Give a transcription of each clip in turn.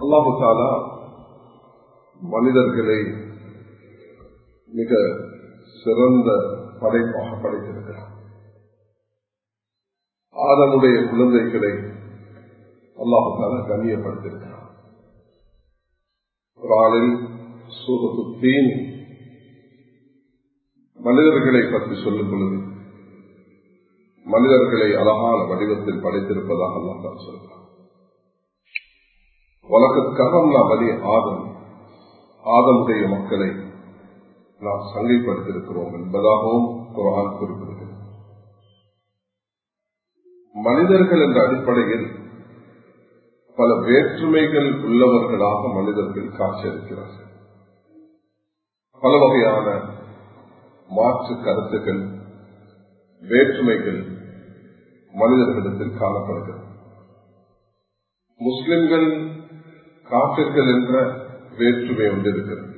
அல்லாஹு தாலா மனிதர்களை மிக சிறந்த படைப்பாக படைத்திருக்கிறார் ஆதமுடைய குழந்தைகளை அல்லாஹு தாலா கண்ணியப்படுத்தியிருக்கிறார் குரானில் சூரத்து தீன் மனிதர்களை பற்றி சொல்லும் பொழுது மனிதர்களை அழகான வடிவத்தில் படைத்திருப்பதாக அல்லாஹ் சொல்கிறார் உலகத்கரம் நாம் வலி ஆதம் ஆதமுடைய மக்களை நாம் சங்கைப்படுத்தியிருக்கிறோம் என்பதாகவும் குரான் குறிப்பிடுகிறது மனிதர்கள் என்ற அடிப்படையில் பல வேற்றுமைகள் உள்ளவர்களாக மனிதர்கள் காட்சியளிக்கிறார்கள் பல வகையான மாற்று கருத்துக்கள் வேற்றுமைகள் மனிதர்களிடத்தில் காணப்படுகிறது முஸ்லிம்கள் காப்பிர்கள் என்ற வேற்றுமை ஒன்று இருக்கிறது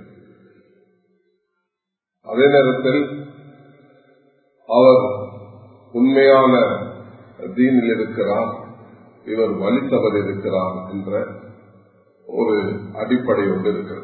அதே நேரத்தில் அவர் உண்மையான தீனில் இருக்கிறார் இவர் வழி தவறு இருக்கிறார் என்ற ஒரு அடிப்படை ஒன்று இருக்கிறது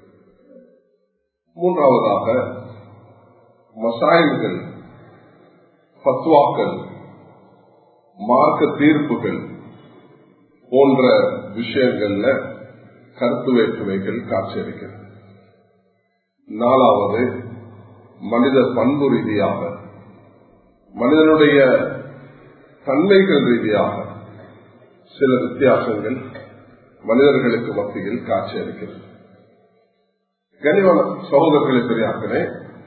மூன்றாவதாக மசாயல்கள் பத்வாக்கள் மார்க்க தீர்ப்புகள் போன்ற விஷயங்கள்ல கருத்து வேற்றுமைகள் காட்சியளிக்கிறது நாலாவது மனித பண்பு ரீதியாக மனிதனுடைய தன்மைகள் ரீதியாக சில வித்தியாசங்கள் மனிதர்களுக்கு மத்தியில் காட்சியளிக்கிறது கனிவான சகோதரர்களை பெரியார்களே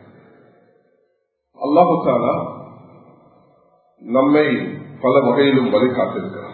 அல்லாஹாலா நம்மை பல வகையிலும் வழிகாட்டிருக்கிறார்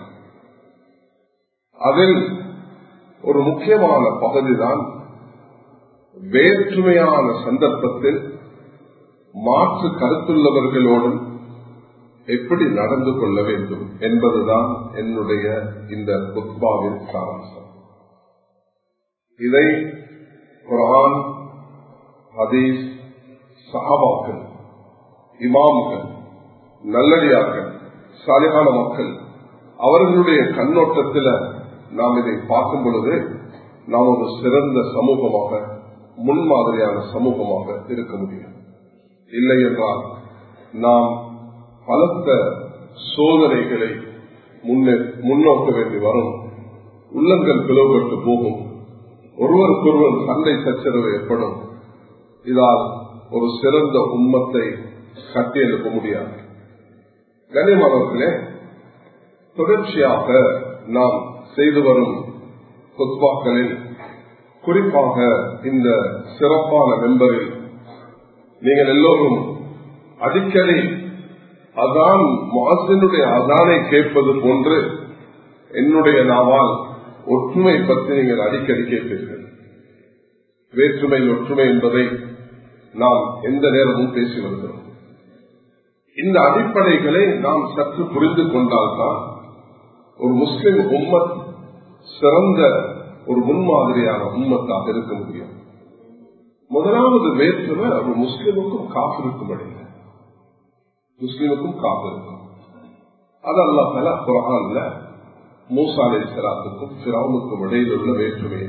அதில் ஒரு முக்கியமான பகுதிதான் வேற்றுமையான சந்தர்ப்பத்தில் மாற்று கருத்துள்ளவர்களோடும் எப்படி நடந்து கொள்ள வேண்டும் என்பதுதான் என்னுடைய இந்த புத்பாவின் சாராம்சம் இதை குரான் ஹதீஸ் சஹாபாக்கள் இமாம்கள் நல்லடியார்கள் சாலிகான மக்கள் அவர்களுடைய கண்ணோட்டத்தில் நாம் இதை பார்க்கும் பொழுது நாம் ஒரு சிறந்த சமூகமாக முன்மாதிரியான சமூகமாக இருக்க முடியும் இல்லை என்றால் நாம் பலத்த சோதனைகளை முன்னோக்க வேண்டி வரும் உள்ளங்கள் பிளவுபட்டு போகும் ஒருவருக்கொருவர் சண்டை சச்சரவு ஏற்படும் இதால் ஒரு சிறந்த உண்மத்தை கட்டியெழுப்ப முடியாது கனிமானவர்களே தொடர்ச்சியாக நாம் செய்து வரும் புத்வாக்களில் குறிப்பாக இந்த சிறப்பான மெம்பரில் நீங்கள் எல்லோரும் அடிக்கடி அதான் மாசினுடைய அதானை கேட்பது போன்று என்னுடைய நாவால் ஒற்றுமை பற்றி நீங்கள் அடிக்கடி கேட்பீர்கள் வேற்றுமையில் ஒற்றுமை என்பதை நாம் எந்த நேரமும் பேசி வருகிறோம் இந்த அடிப்படைகளை நாம் சற்று புரிந்து கொண்டால்தான் ஒரு முஸ்லிம் உம்மத் சிறந்த ஒரு முன்மாதிரியான உம்மத்தாக இருக்க முடியும் முதலாவது வேற்றுமை ஒரு முஸ்லிமுக்கும் காப்பிருக்கும் அடைந்த முஸ்லிமுக்கும் காப்பிருக்கும் அது அல்லா தலா குரான்ல மூசாலை சிராத்துக்கும் சிராமுக்கும் இடையில் உள்ள வேற்றுமையை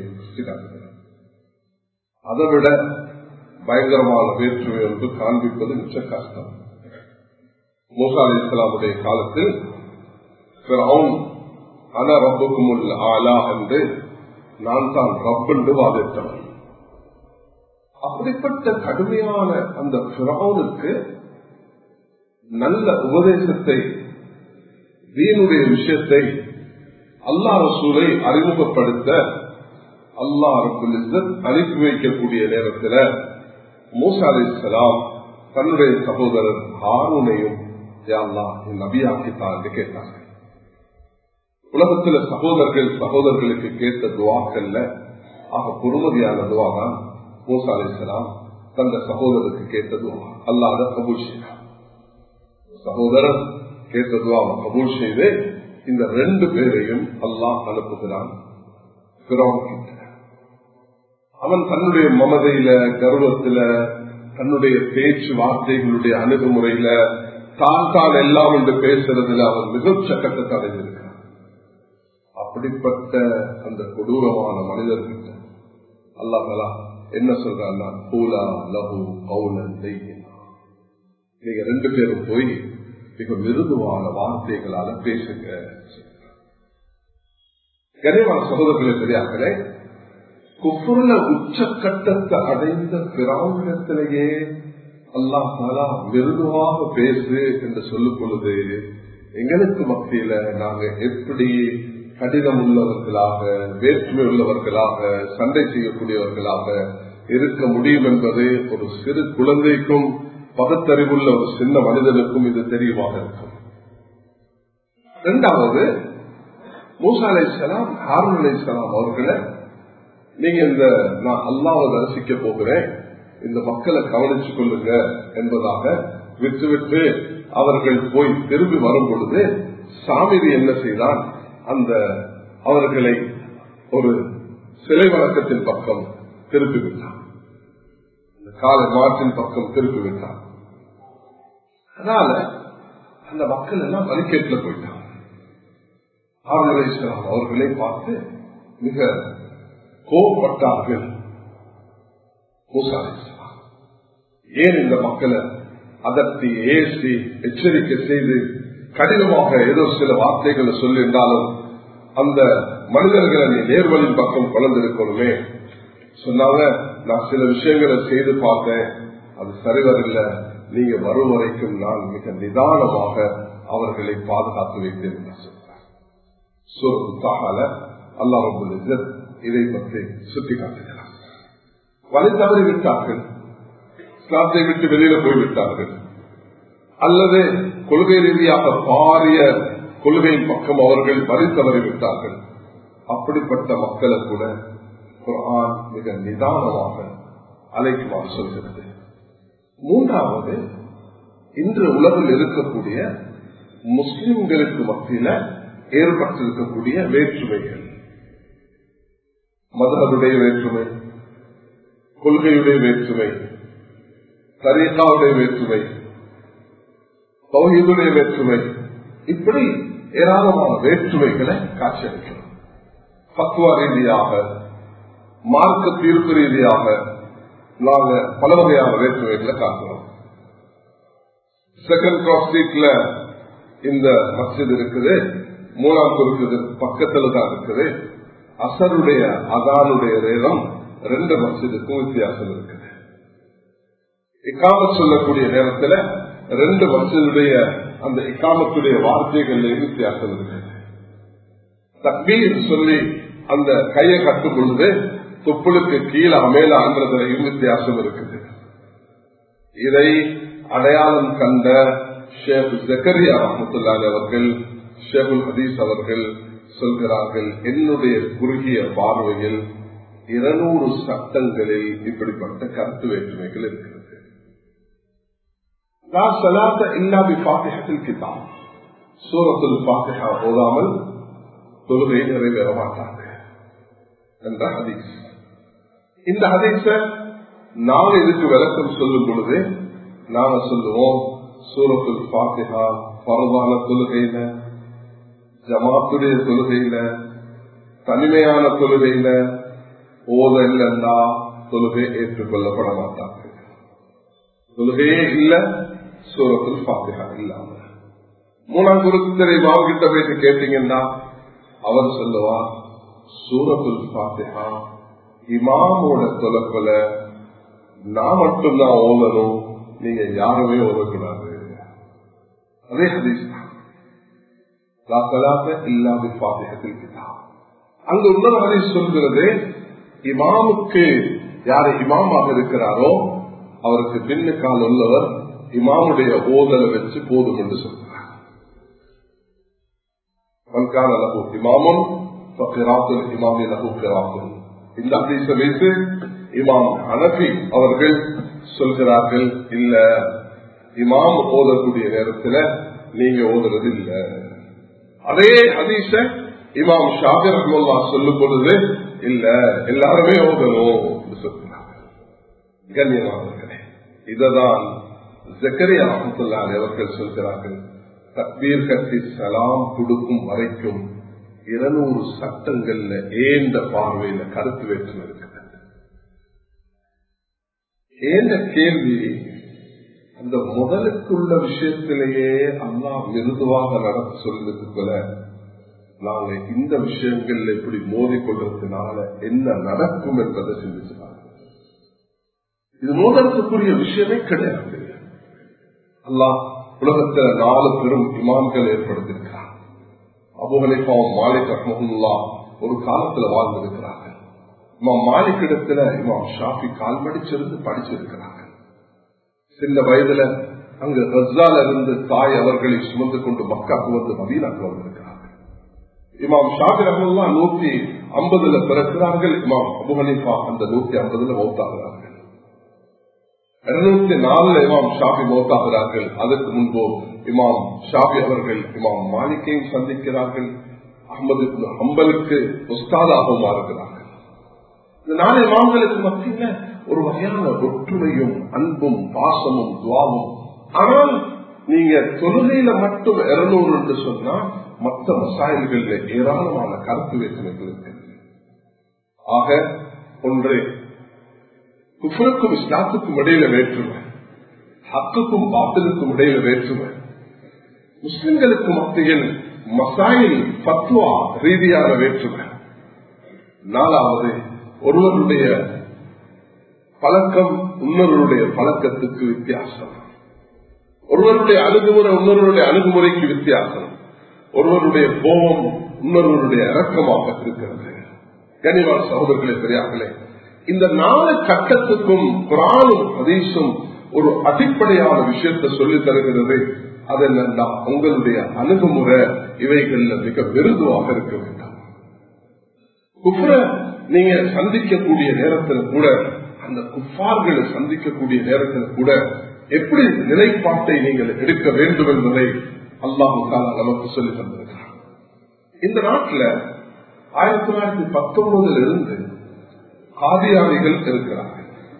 அதை விட பயங்கரமான வேற்றுமை ஒன்று காண்பிப்பது மிச்ச கஷ்டம் மூசா அலி இஸ்லாமுடைய காலத்தில் அன ரப்புக்கும் உள்ள ஆலா என்று நான் தான் ரப் என்று வாதிட்டவன் அப்படிப்பட்ட கடுமையான அந்த பிறவுனுக்கு நல்ல உபதேசத்தை தீனுடைய விஷயத்தை அல்லா ரசூலை அறிமுகப்படுத்த அல்லா ரபுல் அனுப்பி வைக்கக்கூடிய நேரத்தில் மூசா அலி இஸ்லாம் தன்னுடைய சகோதரர் ஹாரூனையும் நபியாக்கித்தான் என்று கேட்டார்கள் உலகத்தில் சகோதரர்கள் சகோதரர்களுக்கு கேட்ட துவாக்கள்ல ஆக பொறுமதியான துவா தான் மூசா அலி இஸ்லாம் தந்த சகோதரருக்கு கேட்ட துவா அல்லாத கபூல் செய்தார் சகோதரர் கேட்ட துவாவை கபூல் செய்து இந்த ரெண்டு பேரையும் அல்லாஹ் அனுப்புகிறான் அவன் தன்னுடைய மமதையில கர்வத்துல தன்னுடைய பேச்சு வார்த்தைகளுடைய அணுகுமுறையில தான் தான் எல்லாம் என்று பேசுறதுல அவன் மிகச்சக்கத்தை அடைஞ்சிருக்கிறான் அப்ப அப்படிப்பட்ட அந்த கொடூரமான மனிதர்கிட்ட அல்லாஹலா என்ன சொல்றான்னா பூலா லகு கவுலன் நீங்க ரெண்டு பேரும் போய் மிக மிருதுவான வார்த்தைகளால பேசுங்க கனிவான சகோதரர்களை பெரியார்களே குஃபுர்ல உச்சக்கட்டத்தை அடைந்த பிராமணத்திலேயே அல்லா தாலா மிருதுவாக பேசு என்று சொல்லும் பொழுது எங்களுக்கு மத்தியில நாங்க எப்படி கடினம் உள்ளவர்களாக வேற்றுமை உள்ளவர்களாக சண்டை செய்யக்கூடியவர்களாக இருக்க முடியும் என்பது ஒரு சிறு குழந்தைக்கும் பகுத்தறிவுள்ள ஒரு சின்ன மனிதனுக்கும் இது தெரியுமாக இருக்கும் இரண்டாவது மூசா அலை சலாம் ஹாரூன் அலை சலாம் அவர்களை நீங்க இந்த நான் அல்லாவை தரிசிக்க போகிறேன் இந்த மக்களை கவனிச்சு கொள்ளுங்க என்பதாக விட்டுவிட்டு அவர்கள் போய் திரும்பி வரும் பொழுது சாமிரி என்ன செய்தான் அந்த அவர்களை ஒரு சிலை வழக்கத்தின் பக்கம் திருப்பி விட்டான் காலை மாற்றின் பக்கம் திருப்பி விட்டான் அதனால அந்த மக்கள் எல்லாம் வலிக்கேட்டில் போயிட்டாங்க ஆறுதலேஸ்வரம் அவர்களை பார்த்து மிக கோபப்பட்டார்கள் ஏன் இந்த மக்களை அதட்டி ஏசி எச்சரிக்கை செய்து கடினமாக ஏதோ சில வார்த்தைகளை சொல்லியிருந்தாலும் அந்த மனிதர்களை நீ நேர்வழியின் பக்கம் கலந்திருக்கணுமே சொன்னாங்க நான் சில விஷயங்களை செய்து பார்த்தேன் அது சரிவரில்ல நீங்க வரும் வரைக்கும் நான் மிக நிதானமாக அவர்களை பாதுகாத்து வைத்தேன் என்று சொல்றார் சூரத்தால அல்லாஹ் இதை பற்றி சுட்டி காட்டுகிறார் வழி தவறி விட்டார்கள் இஸ்லாத்தை விட்டு வெளியில போய்விட்டார்கள் அல்லது கொள்கை ரீதியாக பாரிய கொள்கையின் பக்கம் அவர்கள் வழி தவறி விட்டார்கள் அப்படிப்பட்ட மக்களை கூட குரான் மிக நிதானமாக அழைக்குமாறு சொல்கிறது மூன்றாவது இன்று உலகில் இருக்கக்கூடிய முஸ்லிம்களுக்கு மத்தியில ஏற்பட்டிருக்கக்கூடிய வேற்றுமைகள் மதனுடைய வேற்றுமை கொள்கையுடைய வேற்றுமை தரீகாவுடைய வேற்றுமை சௌஹீதுடைய வேற்றுமை இப்படி ஏராளமான வேற்றுமைகளை காட்சியளிக்கிறோம் பக்குவ ரீதியாக மார்க்க தீர்ப்பு ரீதியாக நாங்க பல வகையான வேற்றுமைகளை காட்டுறோம் செகண்ட் கிராஸ் ஸ்ட்ரீட்ல இந்த மஸ்ஜித் இருக்குது மூணாம் குறுக்கு பக்கத்துல தான் இருக்குது அசருடைய அதானுடைய நேரம் ரெண்டு மஸ்ஜிதுக்கும் வித்தியாசம் இருக்குது இக்காமத் சொல்லக்கூடிய நேரத்தில் ரெண்டு மஸ்ஜிதுடைய அந்த இக்காமத்துடைய வார்த்தைகள்ல வித்தியாசம் இருக்குது தக்பீர் சொல்லி அந்த கையை கட்டும் பொழுது துப்புளுக்கு கீழே மேல ஆன்றதுலையும் வித்தியாசம் இருக்குது இதை அடையாளம் கண்ட ஷேக் ஜக்கரியா ரஹமத்துல்லால் அவர்கள் ஷேகுல் ஹதீஸ் அவர்கள் சொல்கிறார்கள் என்னுடைய குறுகிய பார்வையில் இருநூறு சட்டங்களில் இப்படிப்பட்ட கருத்து வேற்றுமைகள் இருக்கிறது சூரத்தில் பாத்திகா போதாமல் தொழுகை நிறைவேற மாட்டாங்க என்ற ஹதீஸ் இந்த ஹதீஸ நாங்க இதுக்கு விளக்கம் சொல்லும் பொழுது நாங்க சொல்லுவோம் சூரத்துல் பாத்திகா பரவான தொழுகையில ஜமாத்துடைய தொழுகையில தனிமையான தொழுகையில ஓத இல்லைன்னா தொழுகை ஏற்றுக்கொள்ளப்பட மாட்டாங்க தொழுகையே இல்ல சூரத்துல் பாத்திகா இல்லாம மூணாம் குருத்தரை மாவுகிட்ட போயிட்டு கேட்டீங்கன்னா அவர் சொல்லுவா சூரத்துல் பாத்திகா இமாமோட தொலைப்புல நான் மட்டும்தான் ஓதணும் நீங்க யாருமே ஓதக்கூடாது அதே ஹதீஸ் இல்லாத பாத்திகத்தில் அங்கு உள்ள ஹதீஸ் சொல்கிறது இமாமுக்கு யாரு இமாமாக இருக்கிறாரோ அவருக்கு பின்னுக்கால் உள்ளவர் இமாமுடைய ஓதலை வச்சு போதும் என்று சொல்றார் இமாமும் இமாமி லகு கிராத்தும் இந்த ஹதீஸை வைத்து இமாம் அனபி அவர்கள் சொல்கிறார்கள் இல்ல இமாம் ஓதக்கூடிய நேரத்தில் நீங்க ஓதுறது இல்ல அதே ஹதீஸ இமாம் ஷாபி ரஹமுல்லா சொல்லும் பொழுது இல்ல எல்லாருமே ஓதணும் சொல்கிறாங்க கண்ணியமானவர்களே இததான் ஜக்கரியா ரஹமத்துல்லாரி அவர்கள் சொல்கிறார்கள் தக்பீர் கட்டி சலாம் கொடுக்கும் வரைக்கும் இருநூறு சட்டங்கள்ல ஏந்த பார்வையில கருத்து வேற்றுமை இருக்கிறது ஏந்த கேள்வி அந்த முதலுக்குள்ள விஷயத்திலேயே அல்லா மிருதுவாக நடத்த சொல்லிருக்கு போல நாங்க இந்த விஷயங்கள்ல இப்படி மோதிக்கொள்றதுனால என்ன நடக்கும் என்பதை சிந்திச்சுட்டாங்க இது மோதலுக்குரிய விஷயமே கிடையாது அல்லாஹ் உலகத்துல நாலு பெரும் இமாம்கள் ஏற்படுத்தியிருக்கிறார் அபுகலிஃபாவும் மாலிக் அஹமதுல்லா ஒரு காலத்துல வாழ்ந்திருக்கிறார்கள் இமாம் மாலிக் இடத்துல இமாம் ஷாஃபி கால் மடிச்சிருந்து படிச்சிருக்கிறார்கள் சின்ன வயதுல அங்கு ரஸ்ஸால இருந்து தாய் அவர்களை சுமந்து கொண்டு மக்காக்கு வந்து மதீனாக்கு வந்திருக்கிறார்கள் இமாம் ஷாஃபி ரஹமுல்லா நூத்தி ஐம்பதுல பிறக்கிறார்கள் இமாம் அபுஹனிஃபா அந்த நூத்தி ஐம்பதுல மௌத்தாகிறார்கள் இருநூத்தி நாலுல இமாம் ஷாஃபி மௌத்தாகிறார்கள் அதற்கு முன்பு இமாம் ஷாஃபி அவர்கள் இமாம் மாலிக்கையும் சந்திக்கிறார்கள் அஹமது அம்பலுக்கு உஸ்தாதாகவும் மாறுகிறார்கள் இந்த நாலு இமாம்களுக்கு மத்தியில ஒரு வகையான ஒற்றுமையும் அன்பும் பாசமும் துவாவும் ஆனால் நீங்க தொழுகையில மட்டும் இருநூறு என்று சொன்னா மற்ற மசாயல்கள்ல ஏராளமான கருத்து வேற்றுமைகள் இருக்கிறது ஆக ஒன்று குஃபருக்கும் இஸ்லாத்துக்கும் இடையில வேற்றுமை ஹக்குக்கும் பாத்திலுக்கும் இடையில வேற்றுமை முஸ்லிம்களுக்கு மத்தியில் மசாயில் பத்வா ரீதியான வேற்றுமை நாலாவது ஒருவருடைய பழக்கம் இன்னொருடைய பழக்கத்துக்கு வித்தியாசம் ஒருவருடைய அணுகுமுறை இன்னொருடைய அணுகுமுறைக்கு வித்தியாசம் ஒருவருடைய கோபம் இன்னொருவருடைய இறக்கமாக இருக்கிறது கனிவான சகோதரர்களே பெரியார்களே இந்த நாலு கட்டத்துக்கும் குரானும் ஹதீஸும் ஒரு அடிப்படையான விஷயத்தை சொல்லி தருகிறது அது என்னன்னா உங்களுடைய அணுகுமுறை இவைகள்ல மிக மிருதுவாக இருக்க வேண்டும் குஃப்ர நீங்க சந்திக்கக்கூடிய நேரத்தில் கூட அந்த குஃபார்களை சந்திக்கக்கூடிய நேரத்தில் கூட எப்படி நிலைப்பாட்டை நீங்கள் எடுக்க வேண்டும் என்பதை அல்லாஹு தாலா நமக்கு சொல்லி தந்திருக்கிறார் இந்த நாட்டில் ஆயிரத்தி தொள்ளாயிரத்தி பத்தொன்பதுல இருந்து காதியானிகள் இருக்கிறார்கள்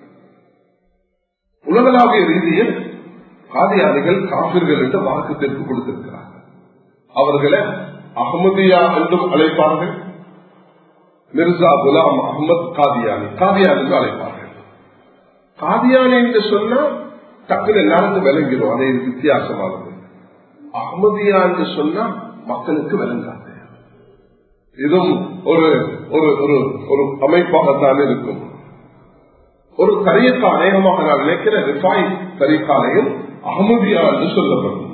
உலகளாவிய ரீதியில் காதியானிகள் காபிர்கள் என்று வாக்குத்திற்கு கொடுத்திருக்கிறார்கள் அவர்களை அகமதியா என்றும் அழைப்பார்கள் மிர்சா குலாம் அகமது காதியானி காதியானி என்று அழைப்பார்கள் காதியானி என்று சொன்னா டக்குனு எல்லாருக்கும் விளங்கிடும் அதே வித்தியாசமானது அகமதியா என்று சொன்னா மக்களுக்கு விளங்காது இதுவும் ஒரு ஒரு ஒரு ஒரு அமைப்பாகத்தான் இருக்கும் ஒரு தரியக்கா அநேகமாக நான் நினைக்கிற ரிஃபாய் தரிக்காலையும் அகமதியா என்று சொல்லப்படும்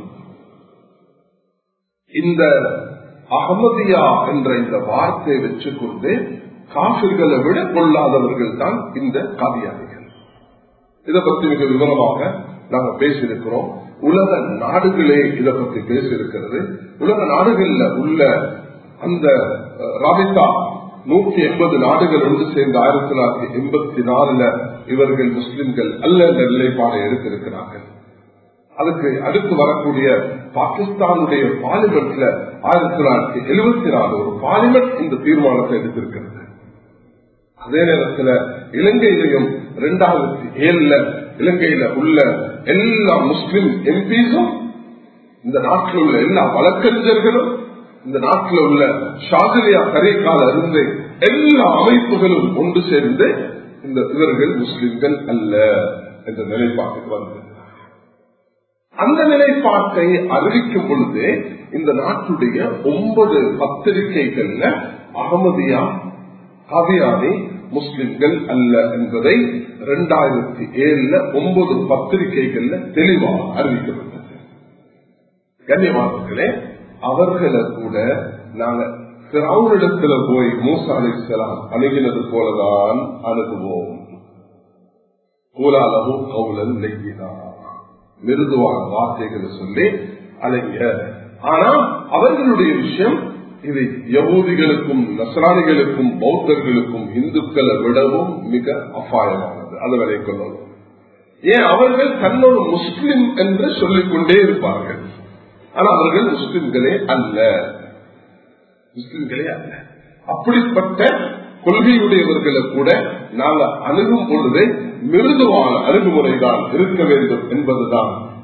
இந்த அகமதியா என்ற இந்த வார்த்தையை வச்சுக்கொண்டு காபிர்களை விட கொள்ளாதவர்கள் தான் இந்த காதியானிகள் இதை பத்தி மிக விவரமாக நாங்கள் பேசியிருக்கிறோம் உலக நாடுகளே இதை பத்தி பேசியிருக்கிறது உலக நாடுகள்ல உள்ள அந்த ராபிதா நூற்றி எண்பது நாடுகள் ஒன்று சேர்ந்த ஆயிரத்தி தொள்ளாயிரத்தி எண்பத்தி நாலுல இவர்கள் முஸ்லிம்கள் அல்ல என்ற நிலைப்பாடை எடுத்திருக்கிறார்கள் அதுக்கு அடுத்து வரக்கூடிய பாகிஸ்தானுடைய பார்லிமெண்ட்ல ஆயிரத்தி தொள்ளாயிரத்தி எழுபத்தி நாலு ஒரு பார்லிமெண்ட் இந்த தீர்மானத்தை எடுத்திருக்கிறது அதே நேரத்தில் இலங்கையிலையும் இரண்டாயிரத்தி ஏழுல இலங்கையில உள்ள எல்லா முஸ்லிம் எம்பிஸும் இந்த நாட்டில் உள்ள எல்லா வழக்கறிஞர்களும் இந்த நாட்டில் உள்ள ஷாதிலியா கரைக்கால இருந்து எல்லா அமைப்புகளும் ஒன்று சேர்ந்து இந்த இவர்கள் முஸ்லிம்கள் அல்ல என்ற நிலைப்பாட்டுக்கு வந்தது அந்த நிலைப்பாட்டை அறிவிக்கும் பொழுது இந்த நாட்டுடைய ஒன்பது பத்திரிகைகள்ல அகமதியா கவியானி முஸ்லிம்கள் அல்ல என்பதை இரண்டாயிரத்தி ஏழுல ஒன்பது பத்திரிகைகள்ல தெளிவாக அறிவிக்கப்பட்டது கண்ணியமானவர்களே அவர்களை கூட நாங்க திராவிடத்துல போய் மூசா அலிசலாம் அணுகினது போலதான் அணுகுவோம் கூலாலவும் கவுலன் நெய்யினா மிருதுவான வார்த்தைகளை சொல்லி அலைங்க ஆனா அவர்களுடைய விஷயம் இது யகூதிகளுக்கும் நசராணிகளுக்கும் பௌத்தர்களுக்கும் இந்துக்களை விடவும் மிக அபாயமானது அதை விலை கொள்ளணும் ஏன் அவர்கள் தன்னோட முஸ்லிம் என்று சொல்லிக் கொண்டே இருப்பார்கள் ஆனா அவர்கள் முஸ்லிம்களே அல்ல முஸ்லிம்களே அல்ல அப்படிப்பட்ட கொள்கையுடையவர்களை கூட நாங்கள் அணுகும் பொழுது மிருதுவான அணுகுமுறைதான் இருக்க வேண்டும் என்பதுதான்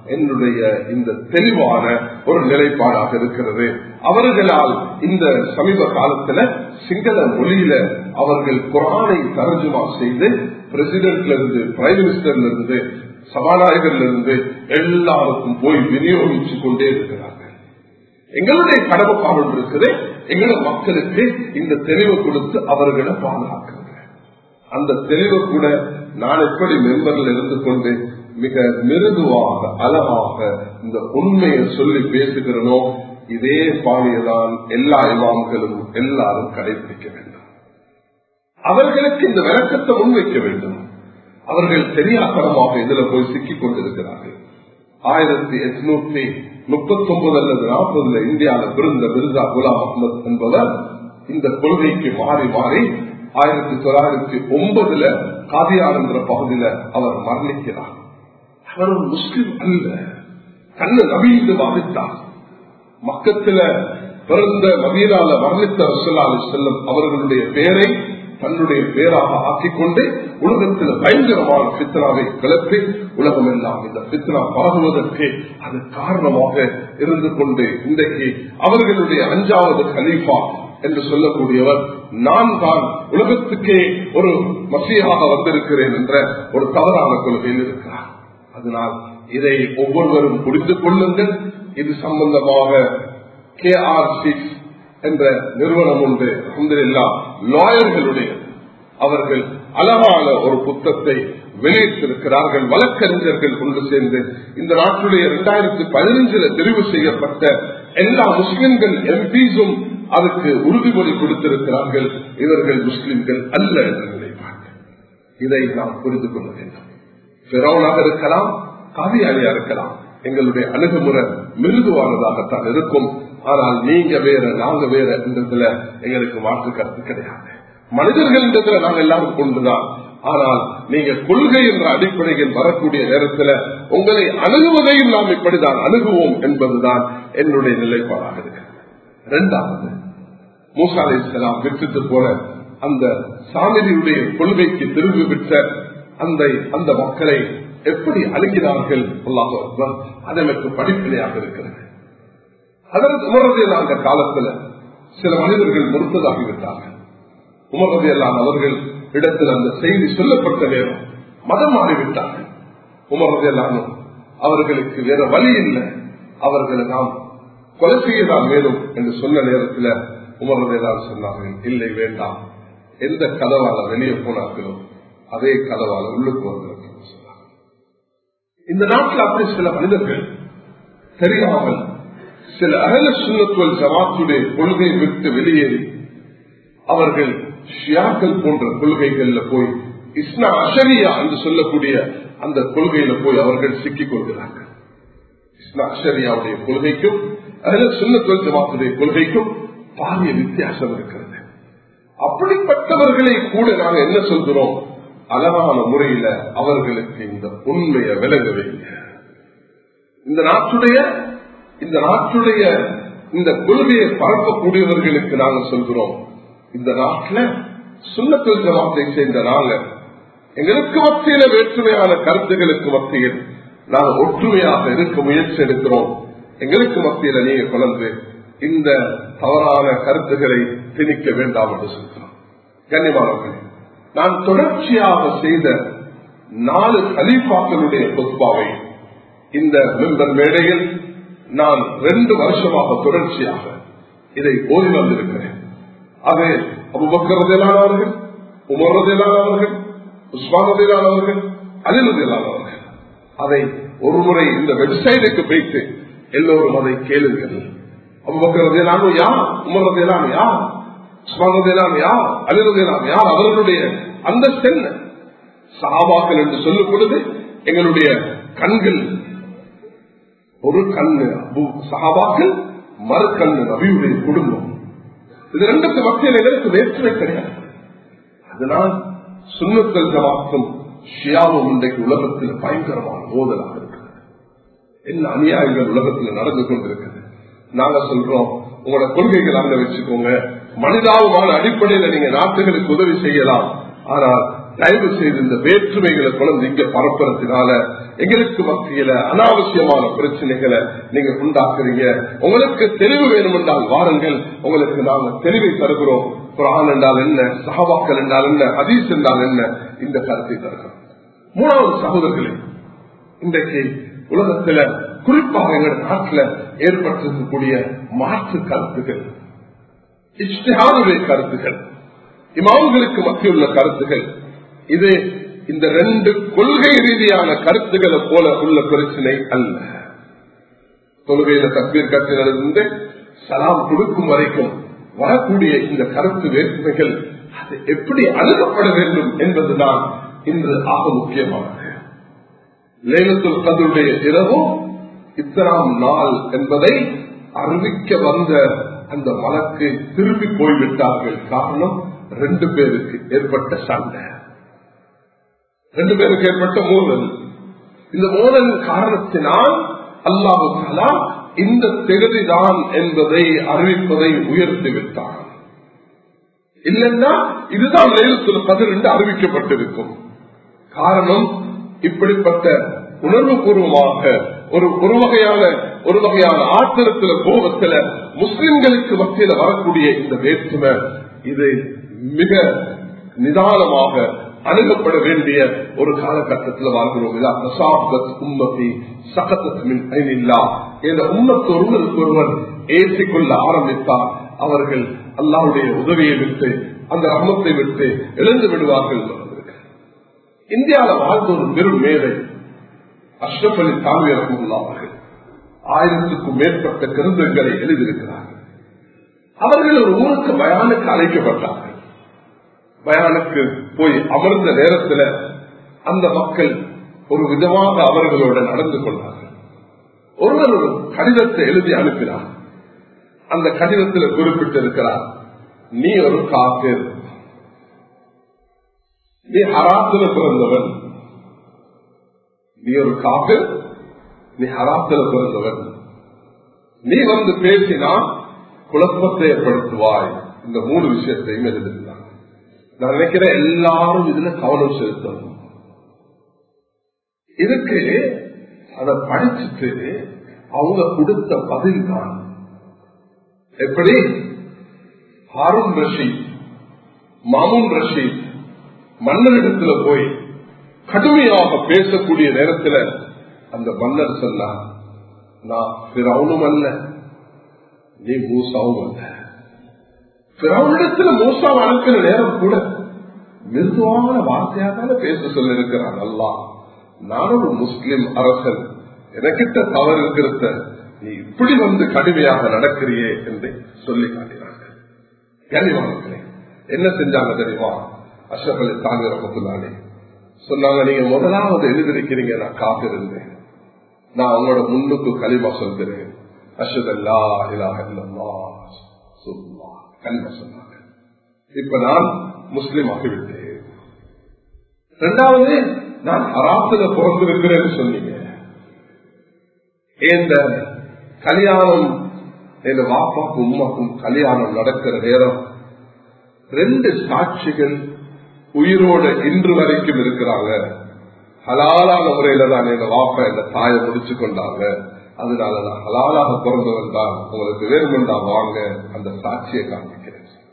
என்னுடைய இந்த தெளிவான ஒரு நிலைப்பாடாக இருக்கிறது அவர்களால் இந்த சமீப காலத்துல சிங்கள மொழியில அவர்கள் குரானை தரஜுமா செய்து பிரசிடென்ட்ல இருந்து பிரைம் மினிஸ்டர்ல இருந்து சபாநாயகர்ல இருந்து எல்லாருக்கும் போய் விநியோகிச்சு கொண்டே இருக்கிறார்கள் எங்களுடைய கடமை பாவம் இருக்குது எங்களோட மக்களுக்கு இந்த தெளிவை கொடுத்து அவர்களை பாதுகாக்கிறது அந்த தெளிவை கூட நான் எப்படி மெம்பர்ல இருந்து கொண்டு மிக மிருதுவாக அழகாக இந்த உண்மையை சொல்லி பேசுகிறனோ இதே பாணியதான் எல்லா இமாம்களும் எல்லாரும் கடைபிடிக்க வேண்டும் அவர்களுக்கு இந்த விளக்கத்தை முன்வைக்க வேண்டும் அவர்கள் தெரியாத்தனமாக இதுல போய் சிக்கிக் கொண்டிருக்கிறார்கள் ஆயிரத்தி எட்நூத்தி முப்பத்தி ஒன்பது அல்லது நாற்பதுல இந்தியாவில் பிறந்த மிர்சா குலாம் அஹமத் என்பவர் இந்த கொள்கைக்கு மாறி மாறி ஆயிரத்தி தொள்ளாயிரத்தி ஒன்பதுல காதியார் என்ற பகுதியில அவர் மரணிக்கிறார் அவர் ஒரு முஸ்லிம் அல்ல கண்ணு நவீந்து வாதித்தார் மக்கத்துல பிறந்த மதீனால மரணித்த ரசல்லா அலி செல்லம் அவர்களுடைய பெயரை தன்னுடைய பேராக ஆக்கிக் கொண்டு உலகத்தில் பயங்கரமான பித்னாவை கிளப்பி உலகம் எல்லாம் இந்த பித்னா பரவுவதற்கு அது காரணமாக இருந்து கொண்டு இன்றைக்கு அவர்களுடைய அஞ்சாவது கலீஃபா என்று சொல்லக்கூடியவர் நான் தான் உலகத்துக்கே ஒரு மசியாக வந்திருக்கிறேன் என்ற ஒரு தவறான கொள்கையில் இருக்கிறார் அதனால் இதை ஒவ்வொருவரும் புரிந்து கொள்ளுங்கள் இது சம்பந்தமாக கே ஆர் சிக்ஸ் என்ற நிறுவனம் உண்டு அஹமதுல்லா லாயர்களுடைய அவர்கள் அழகான ஒரு புத்தகத்தை வெளியிட்டிருக்கிறார்கள் வழக்கறிஞர்கள் கொண்டு சேர்ந்து இந்த நாட்டுடைய இரண்டாயிரத்தி பதினஞ்சுல தெரிவு செய்யப்பட்ட எல்லா முஸ்லிம்கள் எம்பிஸும் அதுக்கு உறுதிமொழி கொடுத்திருக்கிறார்கள் இவர்கள் முஸ்லிம்கள் அல்ல என்ற நிலைப்பாடு இதை நாம் புரிந்து கொள்ள வேண்டும் பிறவனாக இருக்கலாம் காவியாளியா இருக்கலாம் எங்களுடைய அணுகுமுறை மிருதுவானதாகத்தான் இருக்கும் ஆனால் நீங்க வேற நாங்க வேற என்றதுல எங்களுக்கு மாற்று கருத்து கிடையாது மனிதர்கள் என்றதுல நாங்க எல்லாரும் கொண்டுதான் ஆனால் நீங்க கொள்கை என்ற அடிப்படையில் வரக்கூடிய நேரத்தில் உங்களை அணுகுவதையும் நாம் இப்படிதான் அணுகுவோம் என்பதுதான் என்னுடைய நிலைப்பாடாக இருக்கிறது இரண்டாவது மூசா அலி இஸ்லாம் விட்டுட்டு போன அந்த சாமிரியுடைய கொள்கைக்கு திரும்பி விட்ட அந்த அந்த மக்களை எப்படி அணுகினார்கள் அது எனக்கு படிப்பினையாக இருக்கிறது அதற்கு உமரதையிலான அந்த காலத்துல சில மனிதர்கள் மறுத்ததாகிவிட்டார்கள் உமரதையெல்லாம் அவர்கள் இடத்தில் அந்த செய்தி சொல்லப்பட்ட நேரம் மதம் மாறிவிட்டார்கள் உமரதையெல்லாமும் அவர்களுக்கு வேற வழி இல்லை அவர்களை நாம் கொலை செய்யலாம் மேலும் என்று சொன்ன நேரத்தில் உமரதையெல்லாம் சொன்னார்கள் இல்லை வேண்டாம் எந்த கதவால வெளியே போனார்களோ அதே கதவால உள்ளுக்கு வந்திருக்கிறது சொன்னார்கள் இந்த நாட்டில் அப்படி சில மனிதர்கள் தெரியாமல் சில அகல சுண்ணத்துவல் ஜமாத்துடைய கொள்கை விட்டு வெளியேறி அவர்கள் ஷியாக்கள் போன்ற கொள்கைகள்ல போய் இஸ்னா அஷரியா என்று சொல்லக்கூடிய அந்த கொள்கையில போய் அவர்கள் சிக்கிக் கொள்கிறார்கள் இஸ்னா அஷரியாவுடைய கொள்கைக்கும் அகல சுண்ணத்துவல் ஜமாத்துடைய கொள்கைக்கும் பாரிய வித்தியாசம் இருக்கிறது அப்படிப்பட்டவர்களை கூட நாங்கள் என்ன சொல்கிறோம் அழகான முறையில அவர்களுக்கு இந்த உண்மையை விளங்கவே இல்லை இந்த நாட்டுடைய இந்த நாட்டுடைய இந்த கொள்கையை பரப்பக்கூடியவர்களுக்கு நாங்கள் சொல்கிறோம் இந்த நாட்டில் சுண்ணத்தில் ஜமாத்தை சேர்ந்த நாங்க எங்களுக்கு மத்தியில வேற்றுமையான கருத்துகளுக்கு மத்தியில் நாங்கள் ஒற்றுமையாக இருக்க முயற்சி எடுக்கிறோம் எங்களுக்கு மத்தியில நீங்க கொண்டு இந்த தவறான கருத்துக்களை திணிக்க வேண்டாம் என்று சொல்கிறோம் கண்ணியமானவர்களே நான் தொடர்ச்சியாக செய்த நாலு கலீஃபாக்களுடைய பொதுப்பாவை இந்த மெம்பர் மேடையில் நான் ரெண்டு வருஷமாக தொடர்ச்சியாக இதை ஓதி வந்திருக்கிறேன் அது அபுபக்கரதிலானவர்கள் உமரதிலானவர்கள் உஸ்மானதிலானவர்கள் அலிலதிலானவர்கள் அதை ஒரு முறை இந்த வெப்சைட்டுக்கு போயிட்டு எல்லோரும் அதை கேளுங்கள் அபுபக்கரதிலானோ யார் உமரதிலான யார் உஸ்மானதிலான யார் அலிலதிலான யார் அவர்களுடைய அந்த சென்ன சகாபாக்கள் என்று சொல்லும் பொழுது எங்களுடைய கண்கள் ஒரு கண்ணு சகாபாக்கள் மறு கண்ணு நபியுடைய குடும்பம் இது ரெண்டுக்கு மத்தியில் எங்களுக்கு வேற்றுமை கிடையாது அதனால் சுண்ணத்தல் ஜமாத்தும் ஷியாவும் இன்றைக்கு உலகத்தில் பயங்கரமான மோதலாக இருக்கிறது என்ன அநியாயங்கள் உலகத்தில் நடந்து கொண்டிருக்கிறது நாங்க சொல்றோம் உங்களோட கொள்கைகள் அங்க வச்சுக்கோங்க மனிதாபமான அடிப்படையில நீங்க நாட்டுகளுக்கு உதவி செய்யலாம் ஆனால் தயவு செய்து இந்த வேற்றுமைகளை குழந்தை இங்க பரப்புறதுனால எங்களுக்கு மத்தியில அனாவசியமான பிரச்சனைகளை நீங்க உண்டாக்குறீங்க உங்களுக்கு தெளிவு வேணும் என்றால் வாருங்கள் உங்களுக்கு நாங்க தெளிவை தருகிறோம் குரான் என்றால் என்ன சஹாபாக்கள் என்றால் என்ன ஹதீஸ் என்றால் என்ன இந்த கருத்தை தருகிறோம் மூணாவது சகோதரர்களே இன்றைக்கு உலகத்துல குறிப்பாக எங்கள் நாட்டில் ஏற்பட்டிருக்கக்கூடிய மாற்று கருத்துகள் இஷ்டாருடைய கருத்துகள் இமாம்களுக்கு மத்தியுள்ள கருத்துகள் இது இந்த ரெண்டு கொள்கை ரீதியான கருத்துக்களை போல உள்ள பிரச்சனை அல்ல தொழுகையில தப்பீர் கட்டிலிருந்து சலாம் கொடுக்கும் வரைக்கும் வரக்கூடிய இந்த கருத்து வேற்றுமைகள் அது எப்படி அணுகப்பட வேண்டும் என்பதுதான் இன்று ஆக முக்கியமானது லேலத்துல் கதருடைய இரவும் இத்தனாம் நாள் என்பதை அறிவிக்க வந்த அந்த வழக்கு திரும்பி போய்விட்டார்கள் காரணம் ரெண்டு பேருக்கு ஏற்பட்ட சண்டை ரெண்டு பேருக்கு ஏற்பட்ட மோதல் இந்த மோதலின் காரணத்தினால் அல்லாஹு இந்த தெகுதிதான் என்பதை அறிவிப்பதை உயர்த்தி விட்டான் இல்லைன்னா இதுதான் நேரத்தில் பதில் என்று அறிவிக்கப்பட்டிருக்கும் காரணம் இப்படிப்பட்ட உணர்வு பூர்வமாக ஒரு ஒரு வகையான ஒரு வகையான ஆத்திரத்துல கோபத்துல முஸ்லிம்களுக்கு மத்தியில வரக்கூடிய இந்த வேற்றுமை இது மிக நிதானமாக அணுகப்பட வேண்டிய ஒரு காலகட்டத்தில் வாழ்கிறோம் உம்மத்தி சகத்தின் இந்த உம்மத்து ஒருவருக்கு ஒருவர் ஏற்றிக்கொள்ள ஆரம்பித்தால் அவர்கள் அல்லாவுடைய உதவியை விட்டு அந்த ரமத்தை விட்டு எழுந்து விடுவார்கள் இந்தியாவில் வாழ்ந்த ஒரு பெரும் மேதை அஷ்ரப் அலி தாமி ரஹமுல்லா அவர்கள் ஆயிரத்துக்கும் மேற்பட்ட கிருந்தங்களை எழுதியிருக்கிறார்கள் அவர்கள் ஒரு ஊருக்கு பயானுக்கு அழைக்கப்பட்டார்கள் பயானுக்கு போய் அமர்ந்த நேரத்தில் அந்த மக்கள் ஒரு விதமாக அவர்களோட நடந்து கொண்டார்கள் ஒருவர் ஒரு கடிதத்தை எழுதி அனுப்பினார் அந்த கடிதத்தில் குறிப்பிட்டிருக்கிறார் நீ ஒரு காத்து நீ ஹராத்துல பிறந்தவன் நீ ஒரு காப்பு நீ ஹராத்துல பிறந்தவன் நீ வந்து பேசினா குழப்பத்தை ஏற்படுத்துவாய் இந்த மூணு விஷயத்தையும் எழுதிருந்தாங்க நான் நினைக்கிறேன் எல்லாரும் இதுல கவனம் செலுத்தணும் இதுக்கு அதை படிச்சுட்டு அவங்க கொடுத்த பதில் தான் எப்படி ஹாரூன் ரஷீத் மாமுன் ரஷீத் மன்னரிடத்துல போய் கடுமையாக பேசக்கூடிய நேரத்தில் அந்த மன்னர் சொன்னார் நான் பிறவுனும் அல்ல நீ மூசாவும் அல்ல பிறவனிடத்துல மூசாவை அனுப்பின நேரம் கூட மிருதுவான வார்த்தையா தானே பேச சொல்லிருக்கிறான் அல்லா நானும் ஒரு முஸ்லிம் அரசன் எனக்கிட்ட தவறு இருக்கிறத நீ இப்படி வந்து கடுமையாக நடக்கிறியே என்று சொல்லி காட்டினார்கள் கனிவானே என்ன செஞ்சாங்க தெரியுமா அஷ்ரப் அலி தாங்க ரமத்துல்லானே சொன்னாங்க நீங்க முதலாவது எழுதிருக்கிறீங்க நான் காத்திருந்தேன் நான் உங்களோட முன்னுக்கு களிமா சொல்கிறேன் அஷதல்லா இலாக கல்வ சொன்னாங்க இப்ப நான் முஸ்லீம் ஆகிவிட்டேன் இரண்டாவது நான் அராத்துல பிறந்திருக்கிறேன்னு சொன்னீங்க இந்த கல்யாணம் என் வாப்பாக்கும் உமாக்கும் கல்யாணம் நடக்கிற நேரம் ரெண்டு சாட்சிகள் உயிரோட இன்று வரைக்கும் இருக்கிறாங்க ஹலாலான முறையில தான் எங்க வாப்பா எங்க தாயை முடிச்சு கொண்டாங்க அதனால நான் ஹலாலாக பிறந்தவன் தான் உங்களுக்கு வேணுமெண்டா வாங்க அந்த சாட்சியை காண்பிக்கிறேன்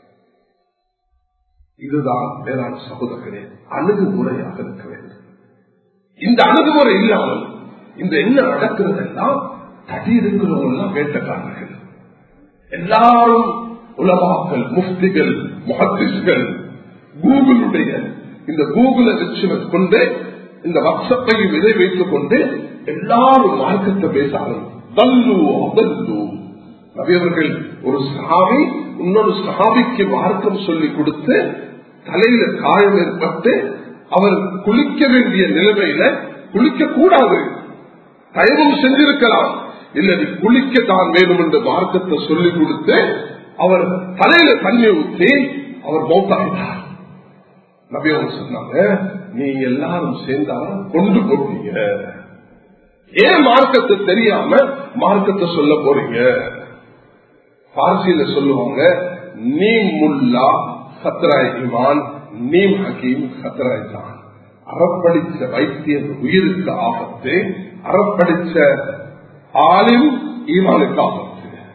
இதுதான் வேளாண் சகோதரர்களே அணுகுமுறையாக இருக்க வேண்டும் இந்த அணுகுமுறை இல்லாமல் இந்த என்ன நடக்கிறது எல்லாம் தடி இருக்கிறவங்க எல்லாம் வேட்டக்காரர்கள் எல்லாரும் உலமாக்கள் முஃப்திகள் முகத்திஸ்கள் கூகுளுடைய இந்த கூகுளை வச்சு கொண்டு இந்த வாட்ஸ்அப்பையும் இதை வைத்துக் கொண்டு எல்லாரும் மார்க்கத்தை பேசாலும் தல்லு அபல்லு நபியவர்கள் ஒரு சஹாபி இன்னொரு சஹாபிக்கு மார்க்கம் சொல்லி கொடுத்து தலையில காயம் ஏற்பட்டு அவர் குளிக்க வேண்டிய நிலைமையில குளிக்க கூடாது தயவும் செஞ்சிருக்கலாம் இல்ல நீ குளிக்க தான் வேணும் என்று மார்க்கத்தை சொல்லிக் கொடுத்து அவர் தலையில தண்ணி ஊற்றி அவர் மௌத்தாகினார் நபியவங்க சொன்னாங்க நீ எல்லாரும் சேர்ந்தாலும் கொண்டு போட்டீங்க ஏன் மார்க்கத்தை தெரியாம மார்க்கத்தை சொல்ல போறீங்க பார்சியில சொல்லுவாங்க நீ முல்லா சத்ராய் இமான் நீம் ஹக்கீம் கத்தராய்தான் அறப்படிச்ச வைத்தியர் உயிருக்கு ஆபத்து அறப்படிச்ச ஆளின் ஈமானுக்கு ஆபத்து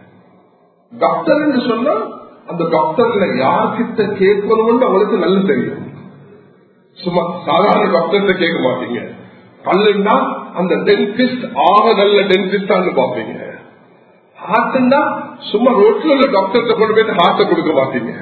டாக்டர் என்று சொன்னா அந்த டாக்டர்ல யார்கிட்ட கேட்கணும்னு அவளுக்கு நல்ல தெரியும் சும்மா சாதாரண டாக்டர்கிட்ட கேட்க மாட்டீங்க பல்லுன்னா அந்த டென்டிஸ்ட் ஆக நல்ல டென்டிஸ்டான்னு பாப்பீங்க ஹார்ட்னா சும்மா ரோட்ல உள்ள டாக்டர்கிட்ட கொண்டு போயிட்டு ஹார்ட்டை கொடுக்க மாட்டீங்க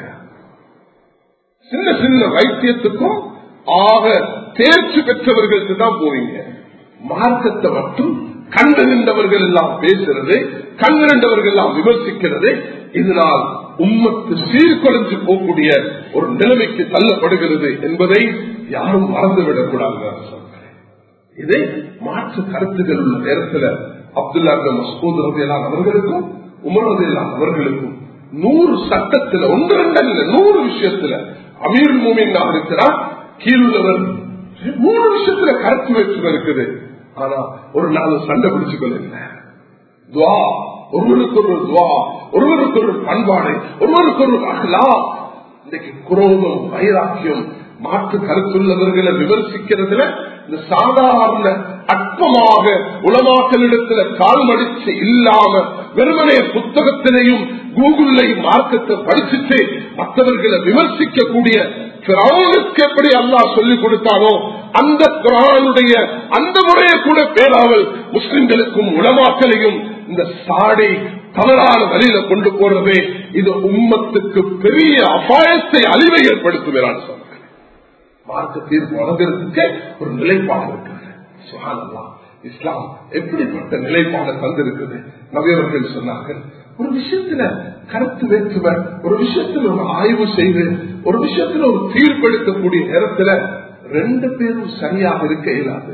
சின்ன சின்ன வைத்தியத்துக்கும் ஆக தேர்ச்சி பெற்றவர்களுக்கு தான் போவீங்க மார்க்கத்தை மட்டும் கண்டு நின்றவர்கள் எல்லாம் பேசுறது கண்டு நின்றவர்கள் எல்லாம் விமர்சிக்கிறது இதனால் உம்மத்து சீர்குலைஞ்சு போகக்கூடிய ஒரு நிலைமைக்கு தள்ளப்படுகிறது என்பதை யாரும் மறந்துவிடக் கூடாது இதை மாற்று கருத்துக்கள் உள்ள நேரத்தில் அப்துல்லா மசூத் ரதையெல்லாம் அவர்களுக்கும் உமர் ரதையெல்லாம் அவர்களுக்கும் நூறு சட்டத்துல ஒன்று ரெண்டு நூறு விஷயத்துல அமீர் மூமின் இருக்கிறார் கீழுள்ளவர் மூணு விஷயத்துல கருத்து வேற்றுமை இருக்குது ஆனா ஒரு நாள் சண்டை பிடிச்சுக்கொள்ள துவா ஒருவருக்கு ஒரு துவா ஒருவருக்கு ஒரு பண்பாடு ஒருவருக்கு ஒரு அகலா இன்னைக்கு குரோதம் வைராக்கியம் மாற்று கருத்துள்ளவர்களை விமர்சிக்கிறதுல இந்த சாதாரண அற்பமாக உலமாக்களிடத்துல கால் மடிச்சு இல்லாம வெறுமனே புத்தகத்திலையும் கூகுள்லையும் மார்க்கத்தை படிச்சுட்டு மற்றவர்களை விமர்சிக்கக்கூடிய பிரானுக்கு எப்படி அல்லா சொல்லிக் கொடுத்தானோ அந்த குரானுடைய அந்த முறையை கூட பேராமல் முஸ்லிம்களுக்கும் உலமாக்களையும் இந்த சாடை தவறான வழியில கொண்டு போறதே இது உம்மத்துக்கு பெரிய அபாயத்தை அழிவை ஏற்படுத்துகிறான் சொன்னார் மார்க்க தீர்ப்பு வழங்குறதுக்கு ஒரு நிலைப்பாடு இருக்குது சுகானல்லா இஸ்லாம் எப்படிப்பட்ட நிலைப்பாடு தந்திருக்குது நவியவர்கள் சொன்னார்கள் ஒரு விஷயத்துல கருத்து வேற்றுமை ஒரு விஷயத்துல ஒரு ஆய்வு செய்து ஒரு விஷயத்துல ஒரு தீர்ப்பெடுக்கக்கூடிய நேரத்துல ரெண்டு பேரும் சரியாக இருக்க இயலாது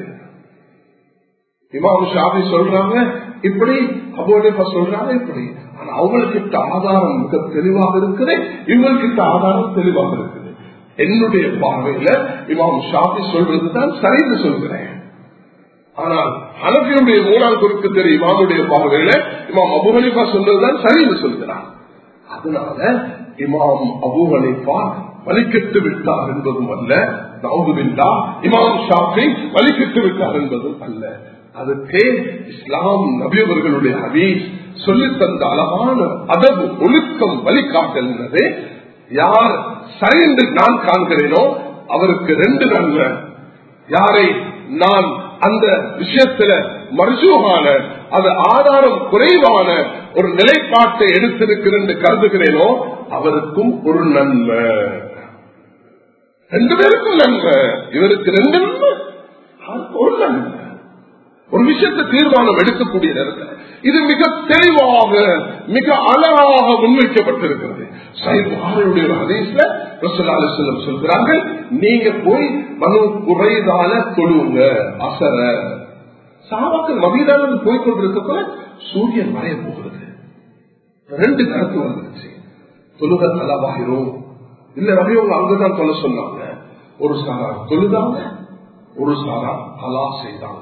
இமாம் ஷாபி சொல்றாங்க இப்படி அபோடிப்பா சொல்றாங்க இப்படி ஆனா அவங்கக்கிட்ட ஆதாரம் மிக தெளிவாக இருக்குது இவங்ககிட்ட ஆதாரம் தெளிவாக இருக்குது என்னுடைய பார்வையில இமாம் ஷாபி சொல்றதுதான் சரின்னு சொல்கிறேன் ஆனால் ஹனபியுடைய மூணாம் குறுக்கு தெரியும் இமாமுடைய பார்வையில இமாம் அபு ஹனிஃபா சொல்றதுதான் சரின்னு சொல்கிறார் அதனால இமாம் அபு ஹனிஃபா வலிக்கட்டு விட்டார் என்பதும் அல்ல நவுதுபில்லா இமாம் ஷாஃபி வலிக்கட்டு விட்டார் என்பதும் அல்ல அதுக்கு இஸ்லாம் நபியவர்களுடைய ஹதீஸ் சொல்லி தந்த அழகான அதவு ஒழுக்கம் வழிகாட்டல் யார் சரிந்து நான் காண்கிறேனோ அவருக்கு ரெண்டு நன்மை யாரை நான் அந்த விஷயத்துல மருஜூகான அது ஆதாரம் குறைவான ஒரு நிலைப்பாட்டை எடுத்திருக்கிறேன் கருதுகிறேனோ அவருக்கும் ஒரு நன்மை ரெண்டு பேருக்கும் நன்மை இவருக்கு ரெண்டு நன்மை ஒரு நன்மை ஒரு விஷயத்தை தீர்மானம் எடுக்கக்கூடிய நேரத்தில் இது மிக தெளிவாக மிக அழகாக முன்வைக்கப்பட்டிருக்கிறது சைபுகாரனுடைய ஒரு ஹதீஸ்ல ரசூலுல்லாஹி செல்லம் சொல்கிறார்கள் நீங்க போய் மனு குறைதால தொழுங்க அசர சாபாக்கள் மதியதான போய் கொண்டிருக்க சூரியன் மறைய போகிறது ரெண்டு கருத்து வந்துருச்சு தொழுக தலவாயிரும் இல்ல ரவியவங்க அங்கதான் தொலை சொன்னாங்க ஒரு சாரா தொழுதாங்க ஒரு சாரா தலா செய்தாங்க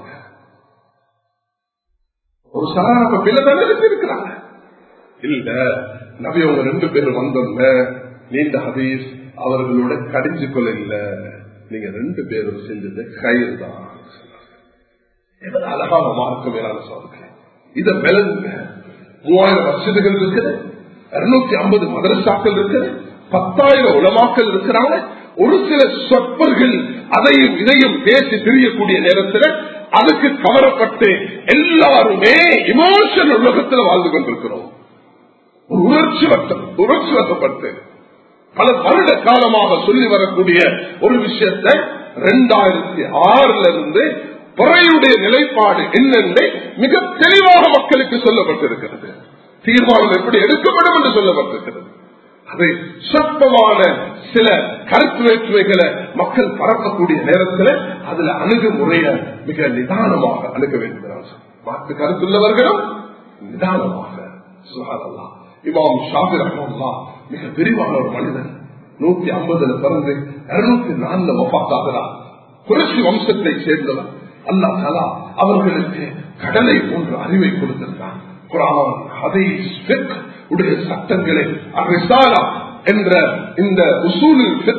ஒரு சாரா பிள்ளை தானே இருக்கிறாங்க இல்ல நபி அவங்க ரெண்டு பேரும் வந்தோங்க நீண்ட ஹதீஸ் அவர்களோட கடிஞ்சு கொள்ள இல்ல நீங்க ரெண்டு பேரும் செஞ்சது கயிறு தான் எவ்வளவு அழகான மார்க்கம் மேலான சொல்றேன் இத விளங்குங்க மூவாயிரம் வருஷத்துகள் இருக்குது இருநூத்தி ஐம்பது மதரசாக்கள் இருக்குது பத்தாயிரம் உலமாக்கள் இருக்கிறாங்க ஒரு சில சொற்பர்கள் அதையும் இதையும் பேசி தெரியக்கூடிய நேரத்தில் அதுக்கு கவரப்பட்டு எல்லாருமே இமோஷன் உலகத்தில் வாழ்ந்து கொண்டிருக்கிறோம் ஒரு உணர்ச்சி வட்டம் உணர்ச்சி வசப்பட்டு பல வருட காலமாக சொல்லி வரக்கூடிய ஒரு விஷயத்தை இரண்டாயிரத்தி ஆறுல இருந்து பொறையுடைய நிலைப்பாடு என்னென்று மிக தெளிவாக மக்களுக்கு சொல்லப்பட்டிருக்கிறது தீர்மானம் எப்படி எடுக்கப்படும் என்று சொல்லப்பட்டிருக்கிறது அதை சொற்பமான சில கருத்து வேற்றுமைகளை மக்கள் பரப்பக்கூடிய நேரத்தில் அதுல அணுகுமுறைய மிக நிதானமாக அணுக வேண்டும் மாற்று கருத்துள்ளவர்களும் நிதானமாக சுகாதல்லா இமாம் ஷாபி ரஹ்மல்லா மிக விரிவான ஒரு மனிதன் நூத்தி ஐம்பதுல பிறந்து இருநூத்தி நான்கு வபாத்தாகிறார் குறைசி வம்சத்தை சேர்ந்தவர் அல்லா தலா அவர்களுக்கு கடலை போன்ற அறிவை கொடுத்திருக்கான் குரான் ஹதீஸ் உடைய சட்டங்களை அரிசாலா என்ற இந்த உசூலில்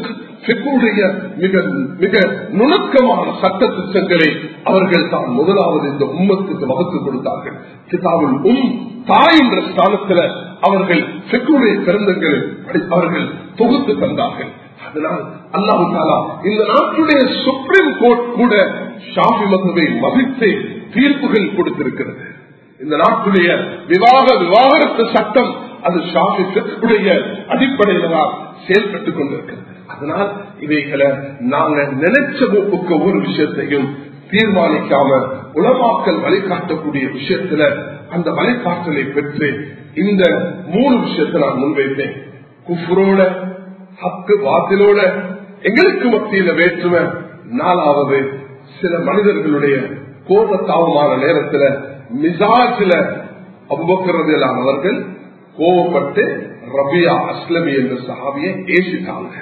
பிக்குடைய மிக மிக நுணுக்கமான சட்ட திட்டங்களை அவர்கள் தான் முதலாவது இந்த உம்மத்துக்கு வகுத்து கொடுத்தார்கள் கிதாபுல் உம் தாய் என்ற ஸ்தானத்தில் அவர்கள் செக்குடைய பிறந்தங்களை அவர்கள் தொகுத்து தந்தார்கள் அதனால் அல்லாஹு தாலா இந்த நாட்டுடைய சுப்ரீம் கோர்ட் கூட ஷாஃபி மதுவை மதித்து தீர்ப்புகள் கொடுத்திருக்கிறது இந்த நாட்டுடைய விவாக விவாகரத்து சட்டம் அது ஷாஃபி செக்குடைய அடிப்படையில தான் செயல்பட்டுக் கொண்டிருக்கிறது அதனால் இவைகளை நாங்க நினைச்ச போக்கு ஒரு விஷயத்தையும் தீர்மானிக்காம உலமாக்கல் வழிகாட்டக்கூடிய விஷயத்துல அந்த வழிகாட்டலை பெற்று இந்த மூணு விஷயத்தை நான் முன்வைத்தேன் குஃப்ரோட ஹக்கு வாத்திலோட எங்களுக்கு மத்தியில வேற்றுமை நாலாவது சில மனிதர்களுடைய கோபத்தாவமான நேரத்துல மிசாஜில அபுபக்கிறதிலானவர்கள் கோபப்பட்டு ரபியா அஸ்லமி என்ற சஹாபியை ஏசிட்டாங்க